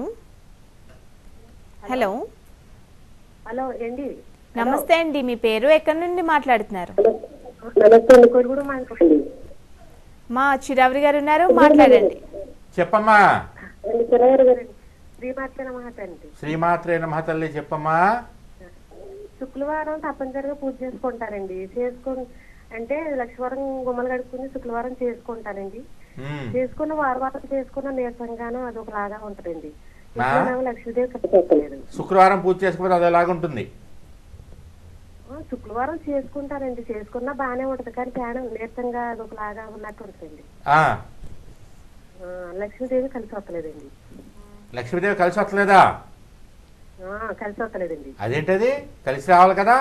Speaker 1: హలో
Speaker 3: హలో ఏంటి
Speaker 1: నమస్తే అండి మీ పేరు ఎక్కడి నుండి మాట్లాడుతున్నారు
Speaker 3: నమస్తే అండి కొడుకుడు మాట్లాడండి
Speaker 1: మా చిరావరి గారు ఉన్నారు మాట్లాడండి
Speaker 2: చెప్పమ్మా
Speaker 3: అండి చిరగారు గారండి శ్రీమాత్ర నమహత అండి
Speaker 2: శ్రీమాత్రే నమ తల్లి చెప్పమ్మా
Speaker 3: శుక్రవారం తప్పనిసరిగా పూజ చేసుకుంటారండి చేసుకుని అంటే లక్షవారం గుమ్మలు కడుక్కుని శుక్రవారం చేసుకుంటానండి
Speaker 2: ఉమ్,
Speaker 3: చేసుకున్న వారం వారం చేసుకున్న నీరసంగాను అదొకలాగా ఉంటదండి
Speaker 2: ఆ?
Speaker 3: ఇంట్లోనేమో లక్ష్మీదేవి కనిపించలేదు
Speaker 2: శుక్రవారం పూజ చేసుకోకపోతే అది ఎలాగుంటుంది
Speaker 3: ఆ, శుక్రవారం చేసుకుంటారండి చేసుకున్నా బాగానే ఉంటది కానీ తేడా నీరసంగా అదొకలాగా ఉన్నట్టు ఉంటుందండి
Speaker 2: ఆ,
Speaker 3: ఆ, లక్ష్మీదేవి కలిసి వస్తలేదండి
Speaker 2: లక్ష్మీదేవి కలిసి వస్తలేదా
Speaker 3: ఆ, కలిసి వస్తలేదండి
Speaker 2: అదేంటది కలిసి రావాలి కదా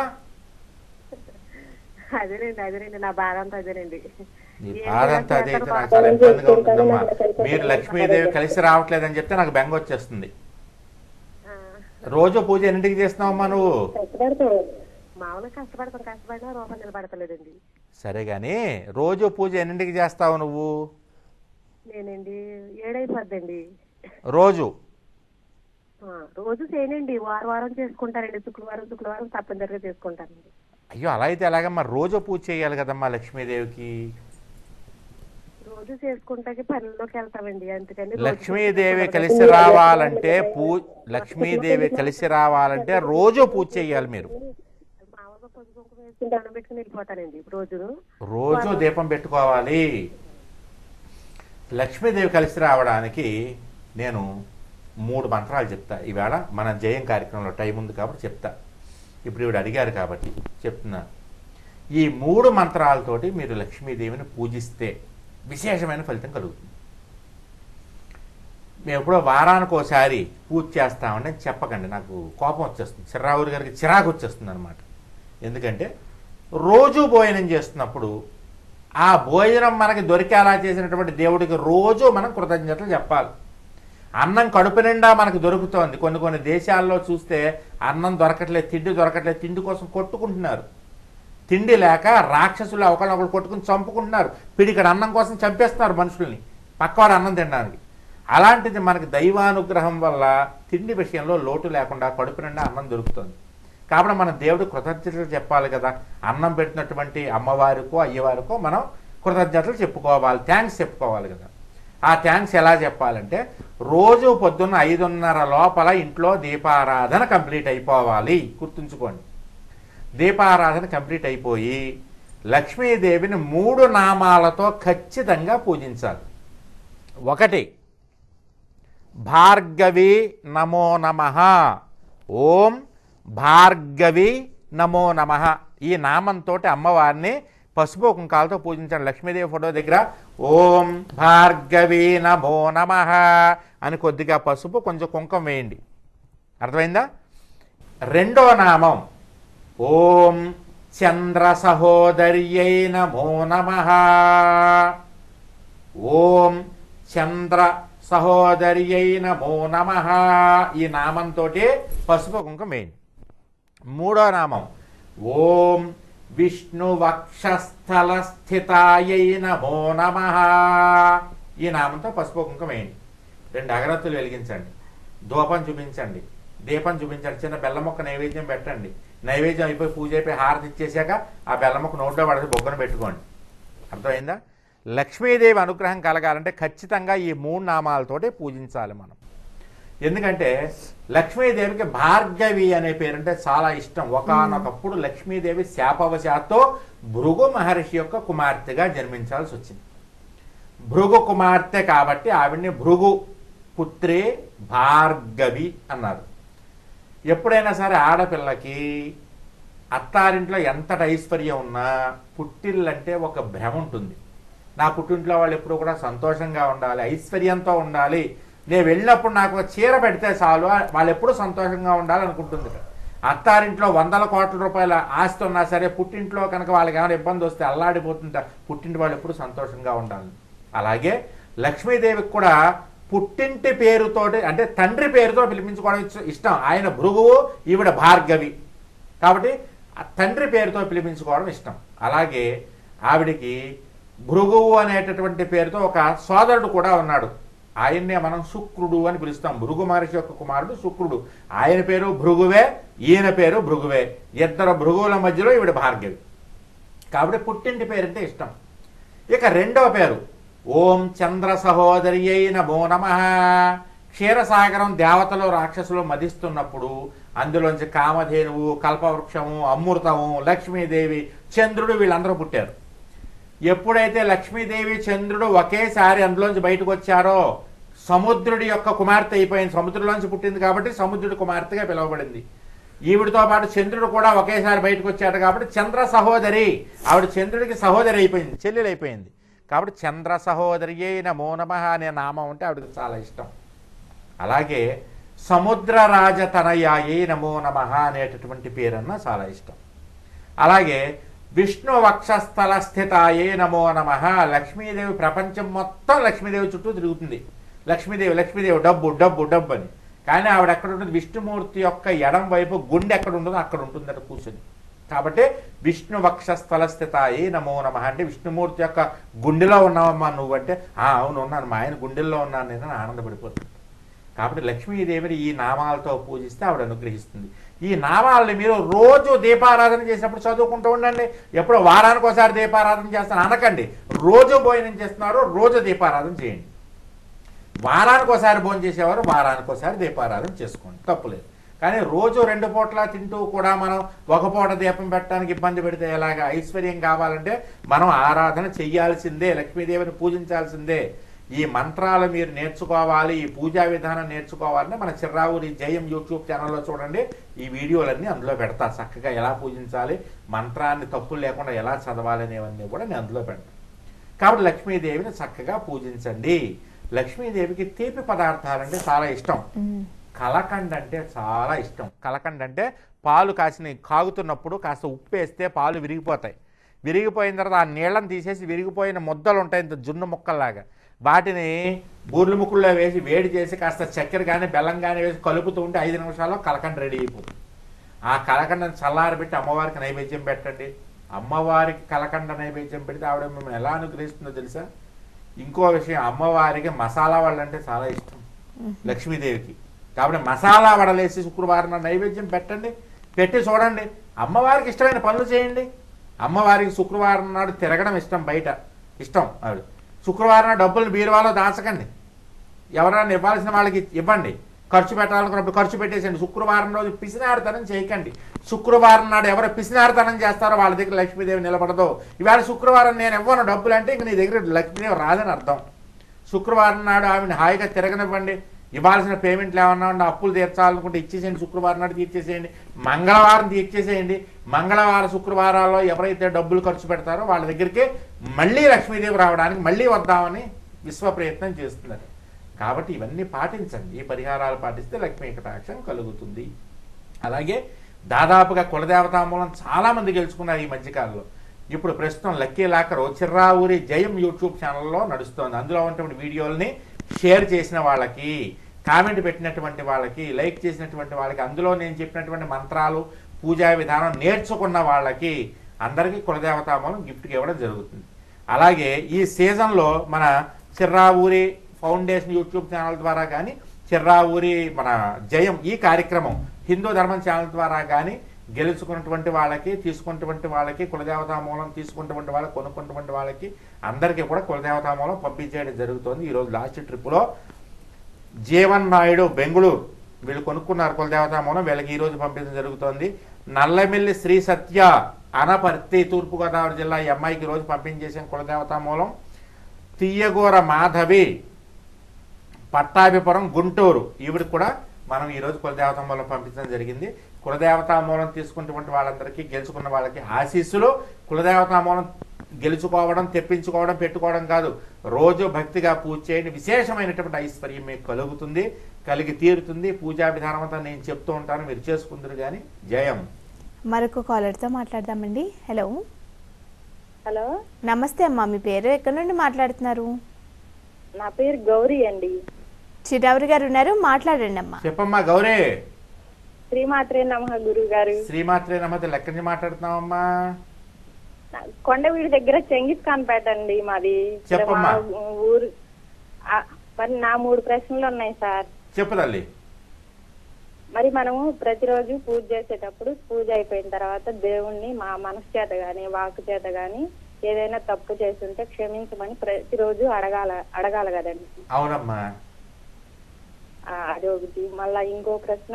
Speaker 3: అదేనండి అదేనండి నా బాధ అంతా అదేనండి
Speaker 2: నీ
Speaker 3: ఏం
Speaker 2: బాధ అంతా
Speaker 3: చేస్తారో
Speaker 2: అదైతే నాకు
Speaker 3: పాపం.
Speaker 2: చాలా ఇబ్బందిగా ఉంటుందమ్మా మీరు లక్ష్మీదేవి కలిసి రావట్లేదని చెప్తే నాకు బెంగ వచ్చేస్తుంది
Speaker 3: ఆ,
Speaker 2: రోజు పూజ ఎన్నింటికి చేస్తున్నావమ్మా నువ్వు
Speaker 3: కష్టపడతాం మామూలుగా కష్టపడతాం కష్టపడినా రూపాయి నిలబడతలేదండి
Speaker 2: సరే కానీ రోజు పూజ ఎన్నింటికి చేస్తావు నువ్వు
Speaker 3: నేనండి ఏడైపోద్దండి
Speaker 2: రోజు
Speaker 3: ఆ, రోజు చేయనండి వారం వారం చేసుకుంటారండి శుక్రవారం శుక్రవారం తప్పనిసరిగా చేసుకుంటారండి
Speaker 2: అయ్యో అలా అయితే ఎలాగమ్మా రోజు పూజ చేయాలి కదమ్మా లక్ష్మీదేవికి
Speaker 3: రోజు చేసుకుంటాకి పనుల్లోకి వెళ్తామండి అందుకని రోజు
Speaker 2: లక్ష్మీదేవి
Speaker 3: చేసుకుంటాం.
Speaker 2: కలిసి రావాలంటే పూ లక్ష్మీదేవి కలిసి రావాలంటే రోజు పూజ చేయాలి మీరు
Speaker 3: మామూలుగా పసుపు కుంకుమ వేసుకుని దండం పెట్టుకుని వెళ్ళిపోతానండి రోజును
Speaker 2: రోజు దీపం పెట్టుకోవాలి లక్ష్మీదేవి కలిసి రావడానికి నేను మూడు మంత్రాలు చెప్తా ఈవేళ మన జయం కార్యక్రమంలో టైం ఉంది కాబట్టి చెప్తా ఇప్పుడు ఇవిడ అడిగారు కాబట్టి చెప్తున్నా ఈ మూడు మంత్రాలతోటి మీరు లక్ష్మీదేవిని పూజిస్తే విశేషమైన ఫలితం కలుగుతుంది మేము ఎప్పుడో వారానికి ఒకసారి పూజ చేస్తామని చెప్పకండి నాకు కోపం వచ్చేస్తుంది చిర్రావురి గారికి చిరాకు వచ్చేస్తుంది అనమాట ఎందుకంటే రోజు భోజనం చేస్తున్నప్పుడు ఆ భోజనం మనకి దొరికేలా చేసినటువంటి దేవుడికి రోజు మనం కృతజ్ఞతలు చెప్పాలి అన్నం కడుపు నిండా మనకు దొరుకుతోంది కొన్ని కొన్ని దేశాల్లో చూస్తే అన్నం దొరకట్లేదు తిండి దొరకట్లేదు తిండి కోసం కొట్టుకుంటున్నారు తిండి లేక రాక్షసులు ఒకరినొకరు కొట్టుకుని చంపుకుంటున్నారు పిడికడ అన్నం కోసం చంపేస్తున్నారు మనుషుల్ని పక్కవాడు అన్నం తినడానికి అలాంటిది మనకి దైవానుగ్రహం వల్ల తిండి విషయంలో లోటు లేకుండా కడుపు నిండా అన్నం దొరుకుతుంది కాబట్టి మన దేవుడు కృతజ్ఞతలు చెప్పాలి కదా అన్నం పెట్టినటువంటి అమ్మవారికో అయ్యవారికో మనం కృతజ్ఞతలు చెప్పుకోవాలి థ్యాంక్స్ చెప్పుకోవాలి కదా ఆ థ్యాంక్స్ ఎలా చెప్పాలంటే రోజు పొద్దున్న ఐదున్నర లోపల ఇంట్లో దీపారాధన కంప్లీట్ అయిపోవాలి గుర్తుంచుకోండి దీపారాధన కంప్లీట్ అయిపోయి లక్ష్మీదేవిని మూడు నామాలతో ఖచ్చితంగా పూజించాలి ఒకటి భార్గవి నమో నమ ఓం భార్గవి నమో నమ ఈ నామంతో అమ్మవారిని పసుపు కుంకాలతో పూజించండి లక్ష్మీదేవి ఫోటో దగ్గర ఓం భార్గవి నమో నమ అని కొద్దిగా పసుపు కొంచెం కుంకం వేయండి అర్థమైందా రెండో నామం ఓం చంద్ర సహోదర్యై నమో నమ ఓం చంద్ర సహోదర్యై నమో నమ ఈ నామంతో పసుపు కుంకం వేయండి మూడో నామం ఓం విష్ణు వక్షస్థల స్థితాయై నమో నమ ఈ నామంతో పసుపు కుంకం వేయండి రెండు అగరత్తులు వెలిగించండి ధూపం చూపించండి దీపం చూపించండి చిన్న బెల్ల మొక్క నైవేద్యం పెట్టండి నైవేద్యం అయిపోయి పూజ అయిపోయి హారతి ఇచ్చేసాక ఆ బెల్ల మొక్క నోట్లో పడేసి బొగ్గన పెట్టుకోండి అర్థమైందా లక్ష్మీదేవి అనుగ్రహం కలగాలంటే ఖచ్చితంగా ఈ మూడు నామాలతోటి పూజించాలి మనం ఎందుకంటే లక్ష్మీదేవికి భార్గవి అనే పేరంటే చాలా ఇష్టం ఒకనొకప్పుడు లక్ష్మీదేవి శాపవశాత్తు భృగు మహర్షి యొక్క కుమార్తెగా జన్మించాల్సి వచ్చింది భృగు కుమార్తె కాబట్టి ఆవిడ్ని భృగు పుత్రే భార్గవి అన్నారు ఎప్పుడైనా సరే ఆడపిల్లకి అత్తారింట్లో ఎంతటి ఐశ్వర్యం ఉన్నా పుట్టిల్లంటే ఒక భ్రమ ఉంటుంది నా పుట్టింట్లో వాళ్ళు ఎప్పుడు కూడా సంతోషంగా ఉండాలి ఐశ్వర్యంతో ఉండాలి నేను వెళ్ళినప్పుడు నాకు ఒక చీర పెడితే చాలు వాళ్ళు ఎప్పుడు సంతోషంగా ఉండాలి అనుకుంటుంది అత్తారింట్లో వందల కోట్ల రూపాయల ఆస్తి ఉన్నా సరే పుట్టింట్లో కనుక వాళ్ళకి ఏమైనా ఇబ్బంది వస్తే అల్లాడిపోతుంటారు పుట్టింటి వాళ్ళు ఎప్పుడు సంతోషంగా ఉండాలి అలాగే లక్ష్మీదేవికి కూడా పుట్టింటి పేరుతోటి అంటే తండ్రి పేరుతో పిలిపించుకోవడం ఇచ్చ- ఇష్టం ఆయన భృగువు ఈవిడ భార్గవి కాబట్టి ఆ తండ్రి పేరుతో పిలిపించుకోవడం ఇష్టం అలాగే ఆవిడికి భృగువు అనేటటువంటి పేరుతో ఒక సోదరుడు కూడా ఉన్నాడు ఆయన్నే మనం శుక్రుడు అని పిలుస్తాం భృగు మహర్షి యొక్క కుమారుడు శుక్రుడు ఆయన పేరు భృగువే ఈయన పేరు భృగువే ఇద్దరు భృగువుల మధ్యలో ఈవిడ భార్గవి కాబట్టి పుట్టింటి పేరంటే ఇష్టం ఇక రెండవ పేరు ఓం చంద్ర సహోదరి నమో నమ క్షీరసాగరం దేవతలు రాక్షసులు మదిస్తున్నప్పుడు అందులోంచి కామధేనువు కల్పవృక్షము అమృతము లక్ష్మీదేవి చంద్రుడు వీళ్ళందరూ పుట్టారు ఎప్పుడైతే లక్ష్మీదేవి చంద్రుడు ఒకేసారి అందులోంచి బయటకు వచ్చారో సముద్రుడి యొక్క కుమార్తె అయిపోయింది సముద్రంలోంచి పుట్టింది కాబట్టి సముద్రుడి కుమార్తెగా పిలువబడింది ఈవిడితో పాటు చంద్రుడు కూడా ఒకేసారి బయటకు వచ్చాడు కాబట్టి చంద్ర సహోదరి ఆవిడ చంద్రుడికి సహోదరి అయిపోయింది చెల్లెలు అయిపోయింది కాబట్టి చంద్ర సహోదరి నమో నమః అనే నామం అంటే ఆవిడకి చాలా ఇష్టం అలాగే సముద్ర రాజతనయాయే నమో నమః అనేటటువంటి పేరన్న చాలా ఇష్టం అలాగే విష్ణు వక్షస్థల స్థితాయే నమో నమ లక్ష్మీదేవి ప్రపంచం మొత్తం లక్ష్మీదేవి చుట్టూ తిరుగుతుంది లక్ష్మీదేవి లక్ష్మీదేవి డబ్బు డబ్బు డబ్బు అని కానీ ఆవిడ ఎక్కడ ఉంటుంది విష్ణుమూర్తి యొక్క ఎడం వైపు గుండె ఎక్కడ ఉంటుందో అక్కడ ఉంటుంది అక్కడ కూర్చొని కాబట్టి విష్ణు వక్షస్థల స్థితాయి నమో నమ అంటే విష్ణుమూర్తి యొక్క గుండెలో ఉన్నావమ్మా నువ్వు అంటే "ఆ, అవును ఉన్నాను మా ఆయన గుండెల్లో ఉన్నాను నేను అని ఆనందపడిపోతుంది కాబట్టి లక్ష్మీదేవిని ఈ నామాలతో పూజిస్తే ఆవిడ అనుగ్రహిస్తుంది ఈ నామాలని మీరు రోజు దీపారాధన చేసినప్పుడు చదువుకుంటూ ఉండండి ఎప్పుడో వారానికి ఒకసారి దీపారాధన చేస్తాను అనకండి రోజు భోజనం చేస్తున్నారు రోజు దీపారాధన చేయండి వారానికి ఒకసారి భోజనం చేసేవారు వారానికి ఒకసారి దీపారాధన చేసుకోండి తప్పులేదు కానీ రోజు రెండు పూట్ల తింటూ కూడా మనం ఒక పూట దీపం పెట్టడానికి ఇబ్బంది పెడితే ఎలాగా ఐశ్వర్యం కావాలంటే మనం ఆరాధన చెయ్యాల్సిందే లక్ష్మీదేవిని పూజించాల్సిందే ఈ మంత్రాలు మీరు నేర్చుకోవాలి ఈ పూజా విధానం నేర్చుకోవాలంటే మన చిర్రావురి జయం యూట్యూబ్ ఛానల్లో చూడండి ఈ వీడియోలన్నీ అందులో పెడతా చక్కగా ఎలా పూజించాలి మంత్రాన్ని తప్పులు లేకుండా ఎలా చదవాలి అనేవన్నీ కూడా నేను అందులో పెడతాను కాబట్టి లక్ష్మీదేవిని చక్కగా పూజించండి లక్ష్మీదేవికి తీపి పదార్థాలంటే చాలా ఇష్టం
Speaker 1: మ్మ్.
Speaker 2: కలకండ అంటే చాలా ఇష్టం కలకండ అంటే పాలు కాసిన కాగుతున్నప్పుడు కాస్త ఉప్పు వేస్తే పాలు విరిగిపోతాయి విరిగిపోయిన తర్వాత ఆ నీళ్ళని తీసేసి విరిగిపోయిన ముద్దలు ఉంటాయి ఇంత జున్ను ముక్కల్లాగా వాటిని బూర్లు ముక్కుల్లో వేసి వేడి చేసి కాస్త చక్కెర కానీ బెల్లం కానీ వేసి కలుపుతూ ఉంటే ఐదు నిమిషాల్లో కలకండ రెడీ అయిపోతుంది ఆ కలకండని చల్లారబెట్టి అమ్మవారికి నైవేద్యం పెట్టండి అమ్మవారికి కలకండ నైవేద్యం పెడితే ఆవిడ మిమ్మల్ని ఎలా అనుగ్రహిస్తుందో తెలుసా ఇంకో విషయం అమ్మవారికి మసాలా వడలు అంటే చాలా ఇష్టం లక్ష్మీదేవికి కాబట్టి మసాలా వడలేసి శుక్రవారం నాడు నైవేద్యం పెట్టండి పెట్టి చూడండి అమ్మవారికి ఇష్టమైన పనులు చేయండి అమ్మవారికి శుక్రవారం నాడు తిరగడం ఇష్టం బయట ఇష్టం ఆవిడ శుక్రవారం నాడు డబ్బులు బీరువాలో దాచకండి ఎవరైనా ఇవ్వాల్సిన వాళ్ళకి ఇవ్వండి ఖర్చు పెట్టాలనుకున్నప్పుడు ఖర్చు పెట్టేసండి శుక్రవారం రోజు పిసినారితనం చేయకండి శుక్రవారం నాడు ఎవరు పిసినారితనం చేస్తారో వాళ్ళ దగ్గర లక్ష్మీదేవి నిలబడదు ఇవాళ శుక్రవారం నేను ఇవ్వను డబ్బులు అంటే ఇంక నీ దగ్గర లక్ష్మీదేవి రాదని అర్థం శుక్రవారం నాడు ఆమెను హాయిగా తిరగనివ్వండి ఇవ్వాల్సిన పేమెంట్లు ఏమన్నా ఉంటే అప్పులు తీర్చాలనుకుంటే ఇచ్చేసేయండి శుక్రవారం నాడు తీర్చేసేయండి మంగళవారం తీర్చేసేయండి మంగళవారం శుక్రవారాల్లో ఎవరైతే డబ్బులు ఖర్చు పెడతారో వాళ్ళ దగ్గరికి మళ్ళీ లక్ష్మీదేవి రావడానికి మళ్ళీ వద్దామని విశ్వ ప్రయత్నం చేస్తున్నారు కాబట్టి ఇవన్నీ పాటించండి ఈ పరిహారాలు పాటిస్తే లక్ష్మీ కటాక్షం కలుగుతుంది అలాగే దాదాపుగా కులదేవతా మూలం చాలా మంది గెలుచుకున్నారు ఈ మధ్యకాలంలో ఇప్పుడు ప్రస్తుతం లక్కీ లాకర్ చిర్రావూరి జయం యూట్యూబ్ ఛానల్లో నడుస్తోంది అందులో ఉన్నటువంటి వీడియోల్ని షేర్ చేసిన వాళ్ళకి కామెంట్ పెట్టినటువంటి వాళ్ళకి లైక్ చేసినటువంటి వాళ్ళకి అందులో నేను చెప్పినటువంటి మంత్రాలు పూజా విధానం నేర్చుకున్న వాళ్ళకి అందరికీ కులదేవతా మూలం గిఫ్ట్కి ఇవ్వడం జరుగుతుంది అలాగే ఈ సీజన్లో మన చిర్రావూరి ఫౌండేషన్ యూట్యూబ్ ఛానల్ ద్వారా కానీ చిర్రావూరి మన జయం ఈ కార్యక్రమం హిందూ ధర్మం ఛానల్ ద్వారా కానీ గెలుచుకున్నటువంటి వాళ్ళకి తీసుకున్నటువంటి వాళ్ళకి కులదేవతా మూలం తీసుకున్నటువంటి వాళ్ళకి కొనుక్కున్నటువంటి వాళ్ళకి అందరికీ కూడా కులదేవతా మూలం పంపించేయడం జరుగుతుంది ఈరోజు లాస్ట్ ట్రిప్లో జీవన్ నాయుడు బెంగుళూరు వీళ్ళు కొనుక్కున్నారు కులదేవతా మూలం వీళ్ళకి ఈ రోజు పంపించడం జరుగుతోంది నల్లమిల్లి శ్రీ సత్య అనపర్తి తూర్పుగోదావరి జిల్లా ఈ అమ్మాయికి ఈ రోజు పంపించేసిన కులదేవతా మూలం తీయగూర మాధవి పట్టాభిపురం గుంటూరు ఈవిడికి కూడా మనం ఈ రోజు కులదేవతా మూలం పంపించడం జరిగింది కులదేవతా మూలం తీసుకున్నటువంటి వాళ్ళందరికీ గెలుచుకున్న వాళ్ళకి ఆశీస్సులు కులదేవతా మూలం గెలుచుకోవడం తెప్పించుకోవడం పెట్టుకోవడం కాదు రోజు భక్తిగా పూజ చేయండి విశేషమైనటువంటి ఐశ్వర్యం మీకు కలుగుతుంది కలిగి తీరుతుంది పూజా విధానం అంతా నేను చెప్తూ ఉంటాను మీరు చేసుకుందరు కానీ జయం
Speaker 1: మరొక కాలర్తో మాట్లాడదామండి హలో
Speaker 7: హలో
Speaker 1: నమస్తే అమ్మా మీ పేరు ఎక్కడి నుండి మాట్లాడుతున్నారు
Speaker 7: నా పేరు గౌరీ అండి
Speaker 1: చిరావరి గారు ఉన్నారు మాట్లాడండి అమ్మా
Speaker 2: చెప్పమ్మా గౌరీ
Speaker 7: శ్రీమాత్రే నమ గురువు గారు
Speaker 2: శ్రీమాత్రే నమ్మతే లెక్కడి నుంచి మాట్లాడుతున్నావమ్మా
Speaker 7: కొండవీడి దగ్గర చెంగిస్ ఖాన్ పేట అండి మాది ఇక్కడ
Speaker 2: చెప్పమ్మా.
Speaker 7: మా ఊరు ఆ, మరి నా మూడు ప్రశ్నలు ఉన్నాయి సార్
Speaker 2: చెప్పు తల్లి
Speaker 7: మరి మనము ప్రతిరోజు పూజ చేసేటప్పుడు పూజ అయిపోయిన తర్వాత దేవుణ్ణి మా మనసు చేత గాని వాక్ చేత గాని ఏదైనా తప్పు చేస్తుంటే క్షమించమని ప్రతిరోజు అడగాల అడగాలి కదండి
Speaker 2: అవునమ్మా
Speaker 7: ఆ, అది ఒకటి మళ్ళా ఇంకో ప్రశ్న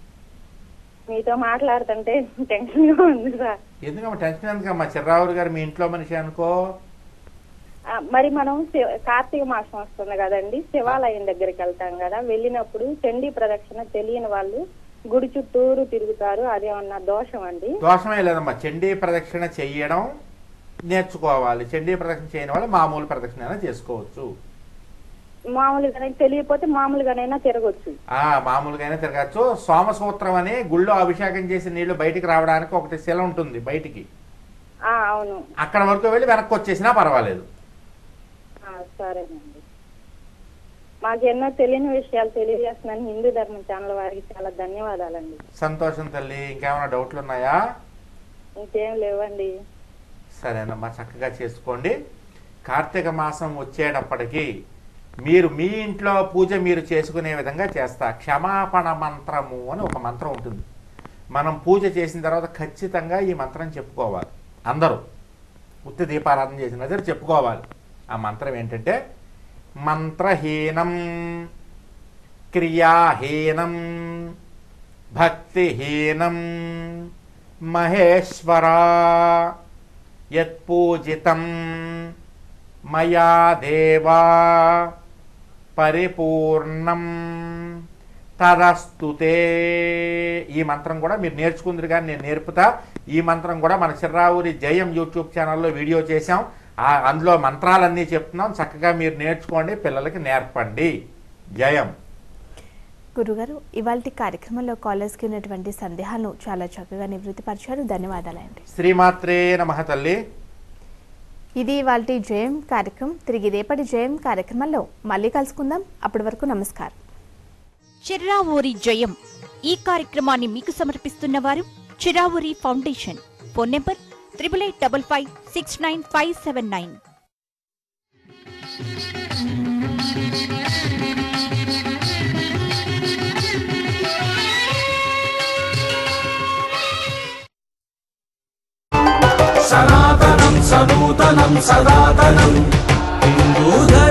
Speaker 7: మీతో మాట్లాడుతుంటే టెన్షన్ గా ఉంది సార్
Speaker 2: ఎందుకమ్మా టెన్షన్ ఎందుకమ్మా చిర్రావురు గారు మీ ఇంట్లో మనిషి అనుకో
Speaker 7: ఆ ఆ, మరి మనం శి- కార్తీక మాసం వస్తుంది కదండి శివాలయం దగ్గరికి వెళ్తాం కదా వెళ్ళినప్పుడు చండీ ప్రదక్షిణ తెలియని వాళ్ళు గుడి చుట్టూరు తిరుగుతారు అదేమన్నా దోషం అండి
Speaker 2: దోషమే లేదమ్మా చండీ ప్రదక్షిణ చెయ్యడం నేర్చుకోవాలి చండీ ప్రదక్షిణ చేయని వాళ్ళు మామూలు ప్రదక్షిణ అయినా చేసుకోవచ్చు
Speaker 7: మామూలుగానే తెలియకపోతే మామూలుగానైనా తిరగొచ్చు
Speaker 2: ఆ మామూలుగానే తిరగచ్చు సోమసూత్రం అని గుళ్ళో అభిషేకం చేసి నీళ్లు బయటికి రావడానికి ఒకటి శిల ఉంటుంది బయటికి
Speaker 7: ఆ అవును
Speaker 2: అక్కడ వరకు వెళ్ళి వెనక్కి వచ్చేసినా పర్వాలేదు
Speaker 7: ఆ, సరేనండి మాకు ఎన్నో తెలియని విషయాలు తెలియజేస్తున్నాను హిందూ ధర్మం ఛానల్ వారికి చాలా ధన్యవాదాలండి
Speaker 2: సంతోషం తల్లి ఇంకేమైనా డౌట్లు ఉన్నాయా
Speaker 7: ఇంకేం లేవండి
Speaker 2: సరేనమ్మా చక్కగా చేసుకోండి కార్తీక మాసం వచ్చేటప్పటికి మీరు మీ ఇంట్లో పూజ మీరు చేసుకునే విధంగా చేస్తా క్షమాపణ మంత్రము అని ఒక మంత్రం ఉంటుంది మనం పూజ చేసిన తర్వాత ఖచ్చితంగా ఈ మంత్రం చెప్పుకోవాలి అందరూ ఉత్తి దీపారాధన చేసిన దగ్గర చెప్పుకోవాలి ఆ మంత్రం ఏంటంటే మంత్రహీనం క్రియాహీనం భక్తిహీనం మహేశ్వరా యత్పూజితం మయా దేవా పరిపూర్ణం తదస్తుతే ఈ మంత్రం కూడా మీరు నేర్చుకుందరు కానీ నేను నేర్పుతా ఈ మంత్రం కూడా మన చిర్రావురి జయం యూట్యూబ్ ఛానల్లో వీడియో చేశాం ఆ అందులో మంత్రాలన్నీ చెప్తున్నాం చక్కగా మీరు నేర్చుకోండి పిల్లలకి నేర్పండి జయం
Speaker 1: గురుగారు ఇవాళ కార్యక్రమంలో కాలర్స్కి ఉన్నటువంటి సందేహాలను చాలా చక్కగా నివృత్తిపరిచారు ధన్యవాదాలండి
Speaker 2: శ్రీమాత్రే నమః తల్లి
Speaker 1: ఇది ఇవాళ జయం కార్యక్రమం తిరిగి రేపటి జయం కార్యక్రమంలో మళ్ళీ కలుసుకుందాం అప్పటి వరకు నమస్కారం
Speaker 8: చిర్రావూరి జయం ఈ కార్యక్రమాన్ని మీకు సమర్పిస్తున్న వారు Chiravuri foundation phone number triple eight double five six nine five seven nine
Speaker 9: సనాతనం సనూతనం సనాతనం హిందూ